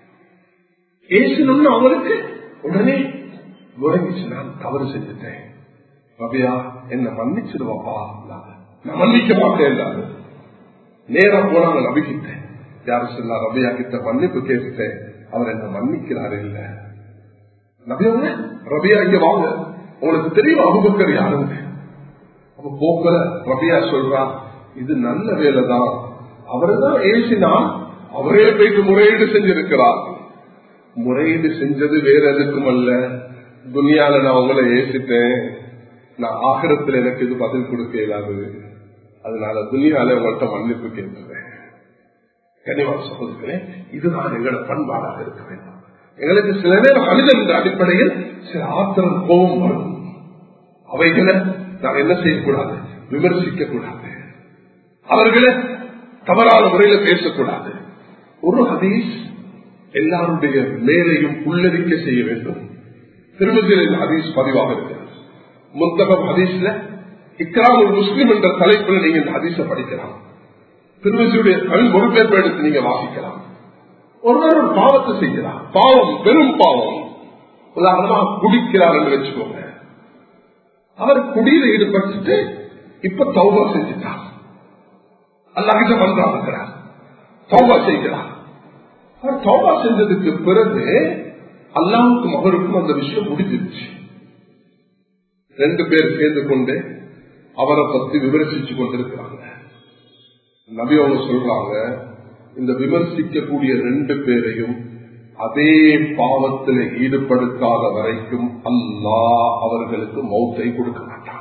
ஏசினு அவருக்கு உடனே விளங்கிச்சு நான் தவறு செஞ்சுட்டேன் ரபியா என்ன மன்னிச்சிடுவாப்பா நான் மன்னிக்க மாட்டேன் நேரம் போனாங்க நபிக்கிட்டேன் யாரும் சொல்லா ரபியா கிட்ட மன்னிப்பு கேட்டுட்டேன் அவர் என்ன மன்னிக்கிறாரு இல்ல நபியவங்க ரபியா இங்க வாங்க உங்களுக்கு தெரியும் அபுபக்கர் யாருங்க அப்ப போக்கல ரபியா சொல்றா இது நல்ல வேலைதான் அவருதான் ஏசினா அவரே போயிட்டு முறையீடு செஞ்சிருக்கிறார் முறையீடு செஞ்சது வேற எதுக்கும் அல்ல துனியால நான் உங்களை ஏசிட்டேன் நான் ஆகிரத்தில் எனக்கு இது பதில் கொடுக்க இயலாது அதனால துனியால உங்கள்கிட்ட மன்னிப்பு கேட்கிறேன் கனிவாக சகோதரர்களே இதுதான் எங்களோட பண்பாடாக இருக்க வேண்டும் எங்களுக்கு சில நேரம் மனிதன் என்ற அடிப்படையில் சில ஆத்திரம் கோபம் வரும் அவைகளை நான் என்ன செய்யக்கூடாது விமர்சிக்க கூடாது அவர்களை தவறான முறையில பேசக்கூடாது ஒரு ஹதீஸ் எல்லாருடைய மேலையும் உள்ளடிக்க செய்ய வேண்டும் திருமதியின் ஹதீஸ் பதிவாக இருக்கிறது முத்தகம் ஹதீஸ்ல இக்ராமுல் முஸ்லிம் என்ற தலைப்பில் நீங்க இந்த ஹதீஸ படிக்கலாம் திருமதியுடைய தமிழ் மொழிபெயர்ப்பு எடுத்து நீங்க வாசிக்கலாம் ஒருவர் ஒரு பாவத்தை செய்யலாம் பாவம் பெரும் பாவம் உதாரணமா குடிக்கிறார் என்று வச்சுக்கோங்க அவர் குடியில ஈடுபட்டு இப்ப தௌபா செஞ்சுட்டார் அல்லாஹிட்ட வந்தாங்கிறார் தௌபா செய்கிறார் அவர் தௌபா செஞ்சதுக்கு பிறகு அல்லாவுக்கும் அவருக்கும் அந்த விஷயம் முடிஞ்சிருச்சு ரெண்டு பேர் சேர்ந்து கொண்டு அவரை பத்தி விமர்சிச்சு கொண்டிருக்கிறாங்க நபி அவங்க சொல்றாங்க இந்த விமர்சிக்கக்கூடிய ரெண்டு பேரையும் அதே பாவத்தில் ஈடுபடுத்தாத வரைக்கும் அல்லா அவர்களுக்கு மௌத்தை கொடுக்க மாட்டான்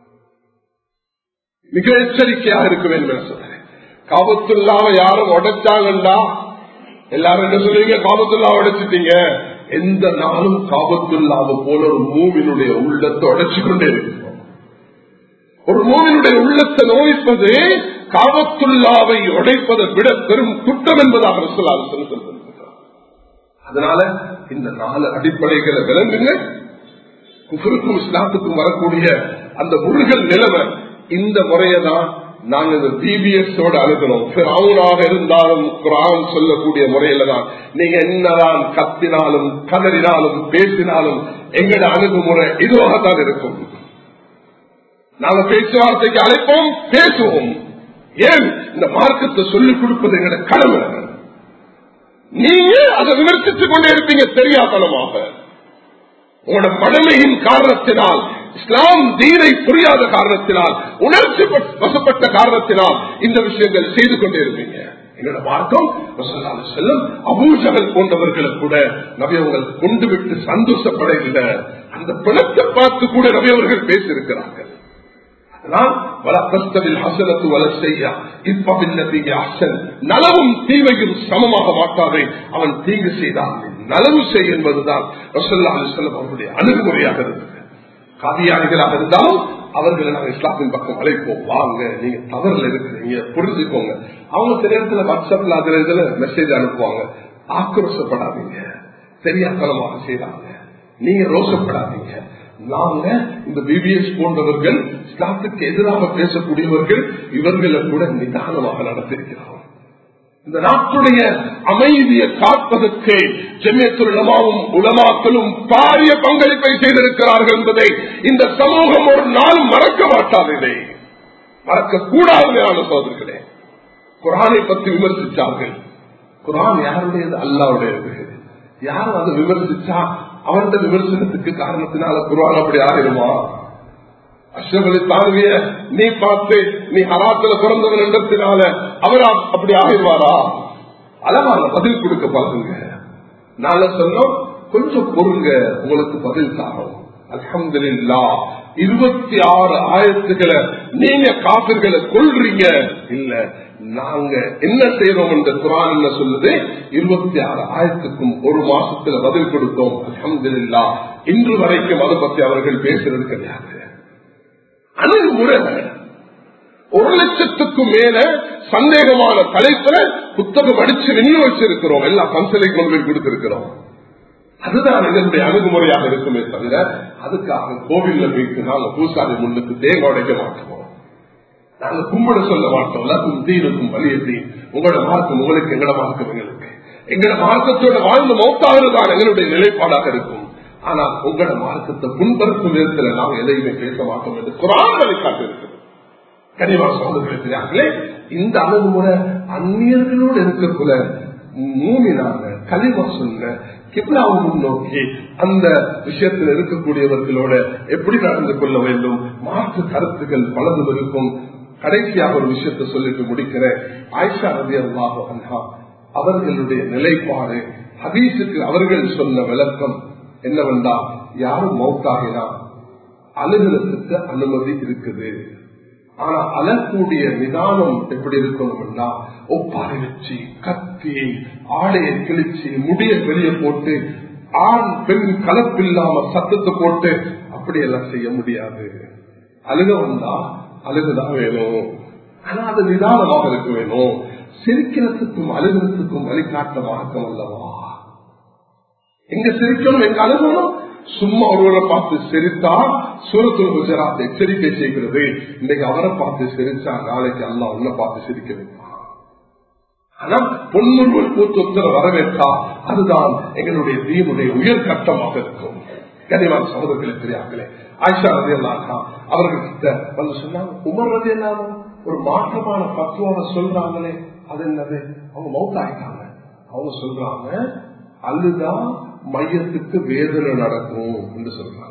மிக எச்சரிக்கையாக இருக்க வேண்டும் என்று சொல்றேன் காபத்துள்ளாவ யாரும் உடைச்சாங்கண்டா எல்லாரும் என்ன சொல்லுவீங்க காபத்துல்லா உடைச்சிட்டீங்க எந்த நாளும் காபத்துள்ளாவ போல ஒரு மூவினுடைய உள்ளத்தை உடைச்சு கொண்டே இருக்கும் ஒரு மூவினுடைய உள்ளத்தை நோய்ப்பது காபத்துள்ளாவை உடைப்பதை விட பெரும் குற்றம் என்பதாக சொல்லாது அதனால இந்த நாலு அடிப்படைகளை விளங்குங்க குஃபருக்கும் இஸ்லாத்துக்கும் வரக்கூடிய அந்த முருகல் நிலைமை இந்த முறையை தான் நாங்க இந்த பிபிஎஸ் ஓட அணுகணும் அவனாக இருந்தாலும் குரான் சொல்லக்கூடிய முறையில தான் நீங்க என்னதான் கத்தினாலும் கதறினாலும் பேசினாலும் எங்கட அணுகுமுறை இதுவாகத்தான் இருக்கும் நாங்க பேச்சுவார்த்தைக்கு அழைப்போம் பேசுவோம் ஏன் இந்த மார்க்கத்தை சொல்லிக் கொடுப்பது எங்கட கடமை நீங்க அதை விமர்சித்துக் கொண்டே இருப்பீங்க தெரியாதனமாக உங்களோட மடமையின் காரணத்தினால் இஸ்லாம் தீனை புரியாத காரணத்தினால் உணர்ச்சி வசப்பட்ட காரணத்தினால் இந்த விஷயங்கள் செய்து கொண்டே இருப்பீங்க என்னோட மார்க்கம் செல்லும் அபூஜகல் போன்றவர்களை கூட நபியவர்கள் கொண்டு விட்டு சந்தோஷப்படவில்லை அந்த பிணத்தை பார்த்து கூட நபியவர்கள் பேசியிருக்கிறார்கள் நலவும் தீமையும் சமமாக மாட்டாதே அவன் தீங்கு செய்தான் நலவு செய் என்பதுதான் அவர்களுடைய அணுகுமுறையாக இருந்தது காதியாளிகளாக இருந்தாலும் அவர்களை நாங்கள் இஸ்லாமின் பக்கம் அழைப்போம் வாங்க நீங்க தவறுல இருக்கிறீங்க புரிஞ்சுக்கோங்க அவங்க சில நேரத்துல வாட்ஸ்அப்ல அதுல இதுல மெசேஜ் அனுப்புவாங்க ஆக்ரோஷப்படாதீங்க தெரியாதனமாக செய்யறாங்க நீங்க ரோஷப்படாதீங்க நாங்க இந்த பிபிஎஸ் போன்றவர்கள் இஸ்லாத்துக்கு எதிராக பேசக்கூடியவர்கள் இவர்களை கூட நிதானமாக நடத்திருக்கிறோம் இந்த நாட்டுடைய அமைதியை காப்பதற்கு ஜெமியத்துலமாவும் உலமாக்களும் பாரிய பங்களிப்பை செய்திருக்கிறார்கள் என்பதை இந்த சமூகம் ஒரு நாள் மறக்க மாட்டாது இதை மறக்க கூடாது சோதர்களே குரானை பற்றி விமர்சித்தார்கள் குரான் யாருடையது அல்லாவுடையது யாரும் அதை விமர்சிச்சா அவன் விமர்சனத்துக்கு காரணத்தினால குரான் அப்படி ஆகிருமா அஷ்ரபலி தாழ்விய நீ பார்த்து நீ ஹராத்துல பிறந்தவன் என்றத்தினால அவர் அப்படி ஆகிடுவாரா அளவான பதில் கொடுக்க பாருங்க நாங்க சொன்னோம் கொஞ்சம் பொருங்க உங்களுக்கு பதில் தாரோம் அலமதுல்லா இருபத்தி ஆறு ஆயிரத்துகளை நீங்க காப்பிர்களை கொள்றீங்க இல்ல நாங்க என்ன செய்யறோம் என்ற குரான் என்ன சொல்லுது இருபத்தி ஆறு ஆயிரத்துக்கும் ஒரு மாசத்துல பதில் கொடுத்தோம் அலமதுல்லா இன்று வரைக்கும் அதை பத்தி அவர்கள் பேசுறது கிடையாது அணுகுமுறை ஒரு லட்சத்துக்கும் மேல சந்தேகமான தலைப்புல புத்தகம் அடிச்சு விநியோகிச்சிருக்கிறோம் எல்லா கன்சலை கொண்டு போய் கொடுத்திருக்கிறோம் அதுதான் எங்களுடைய அணுகுமுறையாக இருக்குமே தவிர அதுக்காக கோவில்ல போயிட்டு நாங்க பூசாரி முன்னுக்கு தேங்க உடைக்க மாட்டோம் நாங்க கும்பிட சொல்ல மாட்டோம் எல்லாருக்கும் தீனுக்கும் வலியத்தி உங்களோட மார்க்கம் உங்களுக்கு எங்களோட மார்க்கம் எங்களுக்கு எங்களோட மார்க்கத்தோட வாழ்ந்து மௌத்தாகிறதான் எங்களுடைய நிலைப்பாடாக இருக்கும் ஆனால் உங்களோட மார்க்கத்தை புண்படுத்தும் விதத்துல நாம் எதையுமே பேச மாட்டோம் என்று குரான் வழிகாட்டு இருக்குது கனிவா சோதர்களே இந்த அணுகுமுறை அந்நியர்களோடு இருக்கக்குள்ள மூமினாங்க கலிமா சொன்ன கிப்லாவை முன்னோக்கி அந்த விஷயத்தில் இருக்கக்கூடியவர்களோட எப்படி நடந்து கொள்ள வேண்டும் மாற்று கருத்துக்கள் பலதும் இருக்கும் கடைசியாக ஒரு விஷயத்தை சொல்லிட்டு முடிக்கிறேன் ஆயிஷா ரவி அல்லாஹ் அவர்களுடைய நிலைப்பாடு ஹதீஸுக்கு அவர்கள் சொன்ன விளக்கம் என்னவென்றா யாரும் மௌத்தாகினா அழுகிறதுக்கு அனுமதி இருக்குது ஆனா அழக்கூடிய நிதானம் எப்படி இருக்கணும்னா ஒப்பாறை வச்சு கத்தி ஆடையை கிழிச்சு முடிய வெளியே போட்டு ஆண் பெண் கலப்பில்லாம சத்தத்தை போட்டு அப்படி எல்லாம் செய்ய முடியாது அழுக வந்தா அழுகுதான் வேணும் ஆனா அது நிதானமாக இருக்க வேணும் சிரிக்கிறதுக்கும் அழுகிறதுக்கும் வழிகாட்ட மார்க்கம் அல்லவா எங்க சிரிக்கணும் எங்க அழுகணும் சும்மா ஒருவரை பார்த்து சிரித்தா சூரத்துல் குஜராத் எச்சரிக்கை செய்கிறது இன்னைக்கு அவரை பார்த்து சிரிச்சா நாளைக்கு அல்லா உன்னை பார்த்து சிரிக்க வைப்பான் ஆனா பொன்முருவல் கூத்து உத்தர வரவேற்றா அதுதான் எங்களுடைய தீனுடைய உயர் கட்டமாக இருக்கும் கனிவான் சகோதரர்களே பெரியார்களே ஆயிஷா ரதி அல்லாஹா அவர்கிட்ட வந்து சொன்னாங்க உமர் ரதி எல்லாரும் ஒரு மாற்றமான பத்துவாவை சொல்றாங்களே அது என்னது அவங்க மௌத்தாயிட்டாங்க அவங்க சொல்றாங்க அழுதான் மையத்துக்கு வேதனை நடக்கும் என்று சொல்றாங்க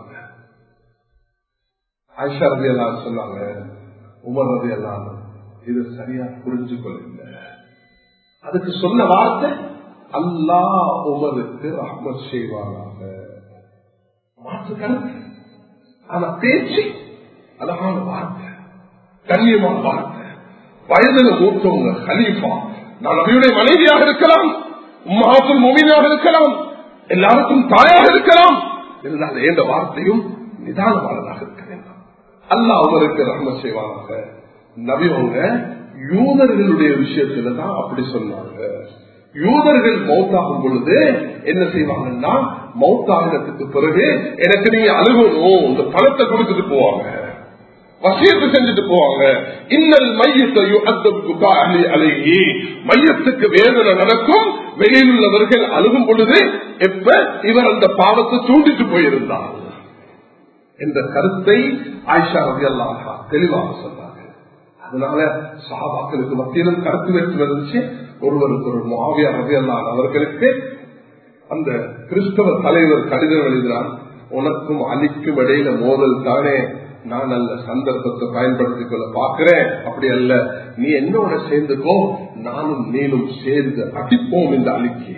ஆயிஷா ரதி எல்லாம் சொன்னாங்க உமர் ரதி எல்லாம் இது சரியா புரிஞ்சு கொள்ள அதுக்கு சொன்ன வார்த்தை அல்லா உமருக்கு ரஹ்மத் செய்வாராக மாற்று கருத்து ஆனா பேச்சு அழகான வார்த்தை கண்ணியமான வார்த்தை வயதுல மூத்தவங்க ஹலீஃபா நான் நபியுடைய மனைவியாக இருக்கலாம் உம்மாத்தும் மூமியாக இருக்கலாம் எல்லாருக்கும் தாயாக இருக்கலாம் இருந்தால் எந்த வார்த்தையும் நிதானமானதாக இருக்க வேண்டும் அல்லா அவருக்கு ரஹ்ம செய்வானாக நபிவங்க யூதர்களுடைய விஷயத்துல தான் அப்படி சொன்னாங்க யூதர்கள் மௌத்தாகும் பொழுது என்ன செய்வாங்கன்னா மௌத்தாகினத்துக்கு பிறகு எனக்கு நீங்க அழுகணும் இந்த பணத்தை கொடுத்துட்டு போவாங்க வசியத்தை செஞ்சுட்டு போவாங்க இன்னல் மையத்தை அழகி மையத்துக்கு வேதனை நடக்கும் வெளியில் உள்ளவர்கள் அழுகும் பொழுது எப்ப இவர் அந்த பாவத்தை தூண்டிட்டு போயிருந்தார் என்ற கருத்தை ஆயிஷா ரவி அல்லாஹா தெளிவாக சொன்னாங்க அதனால சகாபாக்களுக்கு மத்தியிலும் கருத்து வேற்று இருந்துச்சு ஒருவருக்கு ஒரு மாவியா ரவி அல்லான் அவர்களுக்கு அந்த கிறிஸ்தவ தலைவர் கடிதம் எழுதினார் உனக்கும் அலிக்கும் இடையில மோதல் தானே நான் நல்ல சந்தர்ப்பத்தை பயன்படுத்திக் கொள்ள பாக்குறேன் அப்படி அல்ல நீ என்னோட சேர்ந்துக்கோ நானும் நீனும் சேர்ந்து அடிப்போம் இந்த அழிக்கு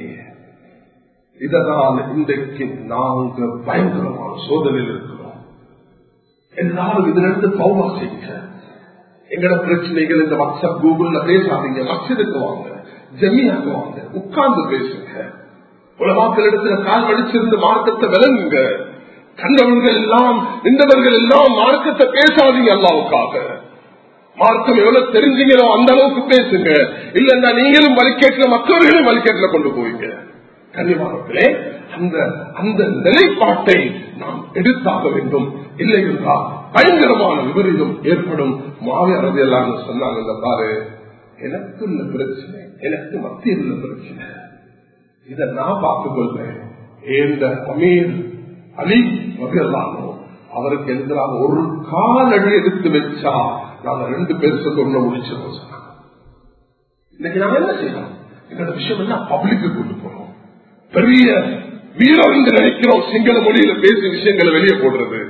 இதனால் இன்றைக்கு நாங்க பயங்கரமான சோதனையில் இருக்கிறோம் எல்லாரும் இதிலிருந்து பௌமா செய்யுங்க எங்கட பிரச்சனைகள் இந்த வாட்ஸ்அப் கூகுள்ல பேசாதீங்க மச்சதுக்கு வாங்க ஜமியாக்கு வாங்க உட்கார்ந்து பேசுங்க உலமாக்கள் இடத்துல கால் வடிச்சிருந்து மார்க்கத்தை விளங்குங்க கண்டவர்கள் எல்லாம் நின்றவர்கள் எல்லாம் மார்க்கத்தை பேசாதீங்க அல்லாவுக்காக மார்க்கம் எவ்வளவு தெரிஞ்சீங்களோ அந்த அளவுக்கு பேசுங்க இல்லன்னா நீங்களும் வழிகேட்டில் மற்றவர்களும் வழிகேட்டில் கொண்டு போவீங்க கன்னிமார்களே அந்த அந்த நிலைப்பாட்டை நாம் எடுத்தாக வேண்டும் இல்லை என்றால் பயங்கரமான விபரீதம் ஏற்படும் மாவிய அரபியெல்லாம் சொன்னாங்க பாரு எனக்கு உள்ள பிரச்சனை எனக்கு மத்தியில் உள்ள பிரச்சனை இதை நான் பார்த்துக் கொள்வேன் ஏந்த அமீர் அலி வகையெல்லாமோ அவருக்கு எதிராக ஒரு காலடி எடுத்து வச்சா நாங்க ரெண்டு பேர் சொல்ல முடிச்சிருக்கோம் சொன்னாங்க இன்னைக்கு நாம என்ன செய்யணும் எங்களோட விஷயம் என்ன பப்ளிக்கு கொண்டு போறோம் பெரிய வீரம் என்று நினைக்கிறோம் சிங்கள மொழியில பேசி விஷயங்களை வெளியே போடுறது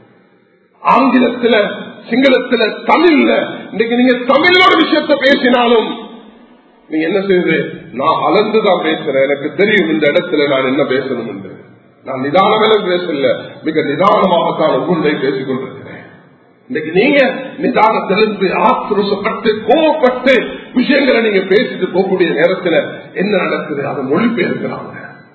ஆங்கிலத்துல சிங்களத்துல தமிழ்ல இன்னைக்கு நீங்க தமிழ்ல ஒரு விஷயத்த பேசினாலும் நீங்க என்ன செய்யுது நான் அளந்துதான் பேசுறேன் எனக்கு தெரியும் இந்த இடத்துல நான் என்ன பேசணும் என்று நான் நிதானமே பேசல மிக நிதானமாகத்தான் ஒவ்வொன்றை பேசிக் கொண்டிருக்கிறேன் இன்னைக்கு நீங்க நிதானத்திலிருந்து ஆக்ரோஷப்பட்டு கோவப்பட்டு விஷயங்களை நீங்க பேசிட்டு போகக்கூடிய நேரத்துல என்ன நடக்குது அதை மொழிபெயர்க்கிறாங்க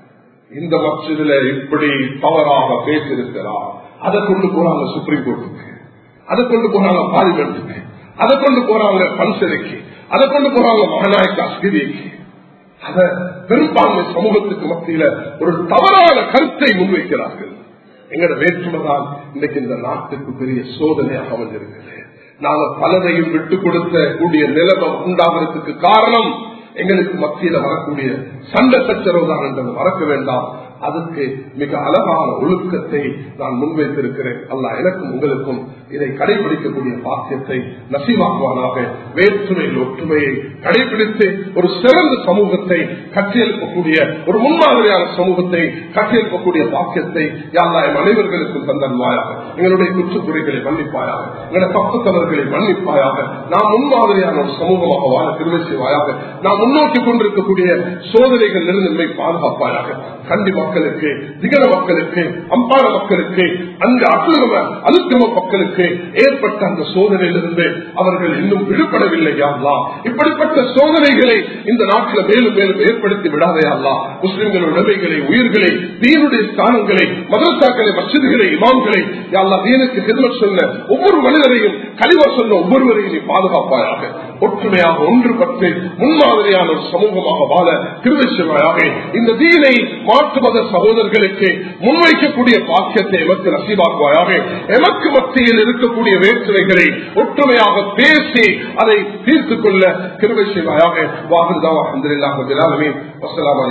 இந்த மச்சதுல இப்படி தவறாக பேசியிருக்கிறார் அதை கொண்டு போறாங்க சுப்ரீம் கோர்ட்டுக்கு அதை கொண்டு போறாங்க பார்லிமெண்ட்டுக்கு அதை கொண்டு போறாங்க பன்சரைக்கு அதை கொண்டு போறாங்க மகநாயக்க அஸ்கிரிக்கு அத பெரும்பான்மை சமூகத்துக்கு மத்தியில ஒரு தவறான கருத்தை முன்வைக்கிறார்கள் எங்கட வேற்றுமைதான் இன்னைக்கு இந்த நாட்டுக்கு பெரிய சோதனையாக அமைஞ்சிருக்கிறது நாங்க பலதையும் விட்டுக் கொடுத்த கூடிய நிலைமை உண்டாகிறதுக்கு காரணம் எங்களுக்கு மத்தியில வரக்கூடிய சண்டை சச்சரவு தான் என்பதை மறக்க வேண்டாம் அதுக்கு மிக அழகான ஒழுக்கத்தை நான் முன்வைத்திருக்கிறேன் அல்ல எனக்கும் உங்களுக்கும் இதை கடைபிடிக்கக்கூடிய பாக்கியத்தை நசீவாக்குவானாக வேற்றுமையில் ஒற்றுமையை கடைபிடித்து ஒரு சிறந்த சமூகத்தை கட்டியெழுப்பக்கூடிய ஒரு முன்மாதிரியான சமூகத்தை கட்டியெழுப்பக்கூடிய பாக்கியத்தை யாரா என் அனைவர்களுக்கும் தந்தன்வாயாக எங்களுடைய குற்றக்குறைகளை மன்னிப்பாயாக எங்களுடைய தப்புத்தவர்களை மன்னிப்பாயாக நாம் முன்மாதிரியான ஒரு சமூகமாக வாழ திருவை செய்வாயாக நாம் முன்னோக்கி கொண்டிருக்கக்கூடிய சோதனைகள் இருந்து பாதுகாப்பாயாக கண்டி மக்களுக்கு திகழ மக்களுக்கு அம்பார மக்களுக்கு அந்த அசுரம அலுத்தம மக்களுக்கு ஏற்பட்ட அந்த சோதனையிலிருந்து அவர்கள் இன்னும் விடுபடவில்லை யாருலா இப்படிப்பட்ட சோதனைகளை இந்த நாட்டில் மேலும் மேலும் ஏற்படுத்தி விடாதையாங்களா முஸ்லிம்கள் உடமைகளை உயிர்களை தீனுடைய ஸ்தானங்களை மதரசாக்களை மசிதிகளை இமாம்களை யாழ்லா தீனுக்கு ஹிதமத் சொன்ன ஒவ்வொரு மனிதரையும் கழிவா சொன்ன ஒவ்வொருவரையும் நீ பாதுகாப்பாயாக ஒற்றுமையாக ஒன்றுபட்டு முன்மாதிரியான ஒரு சமூகமாக வாழ திருவச்சுவாயாக இந்த தீனை மாற்று மத சகோதரர்களுக்கு முன்வைக்கக்கூடிய பாக்கியத்தை எமக்கு நசீவாக்குவாயாக எமக்கு மத்தியில் இருக்கக்கூடிய வேற்றுமைகளை ஒற்றுமையாக பேசி அதை தீர்த்துக் கொள்ள கிருவை செய்வாயாக வாகுதாவா அந்திரில்லாஹ் பிலாலுமே வசலாம்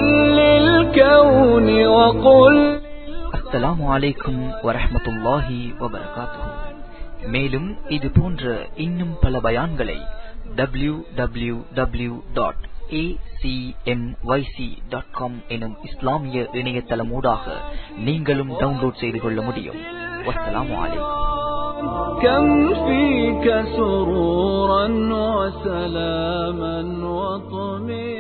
அஸ்ஸலாமு அலைக்கும் வரஹமத்துல்லாஹி வபரகாத்துஹு மேலும் இது போன்ற இன்னும் பல பயான்களை W W W dot acmyc.com எனும் இஸ்லாமிய இணையதளம் ஊடாக நீங்களும் டவுன்லோட் செய்து கொள்ள முடியும் வஸ்ஸலாமு அலைக்கும் كم فيك سرورا وسلاما وطمئنا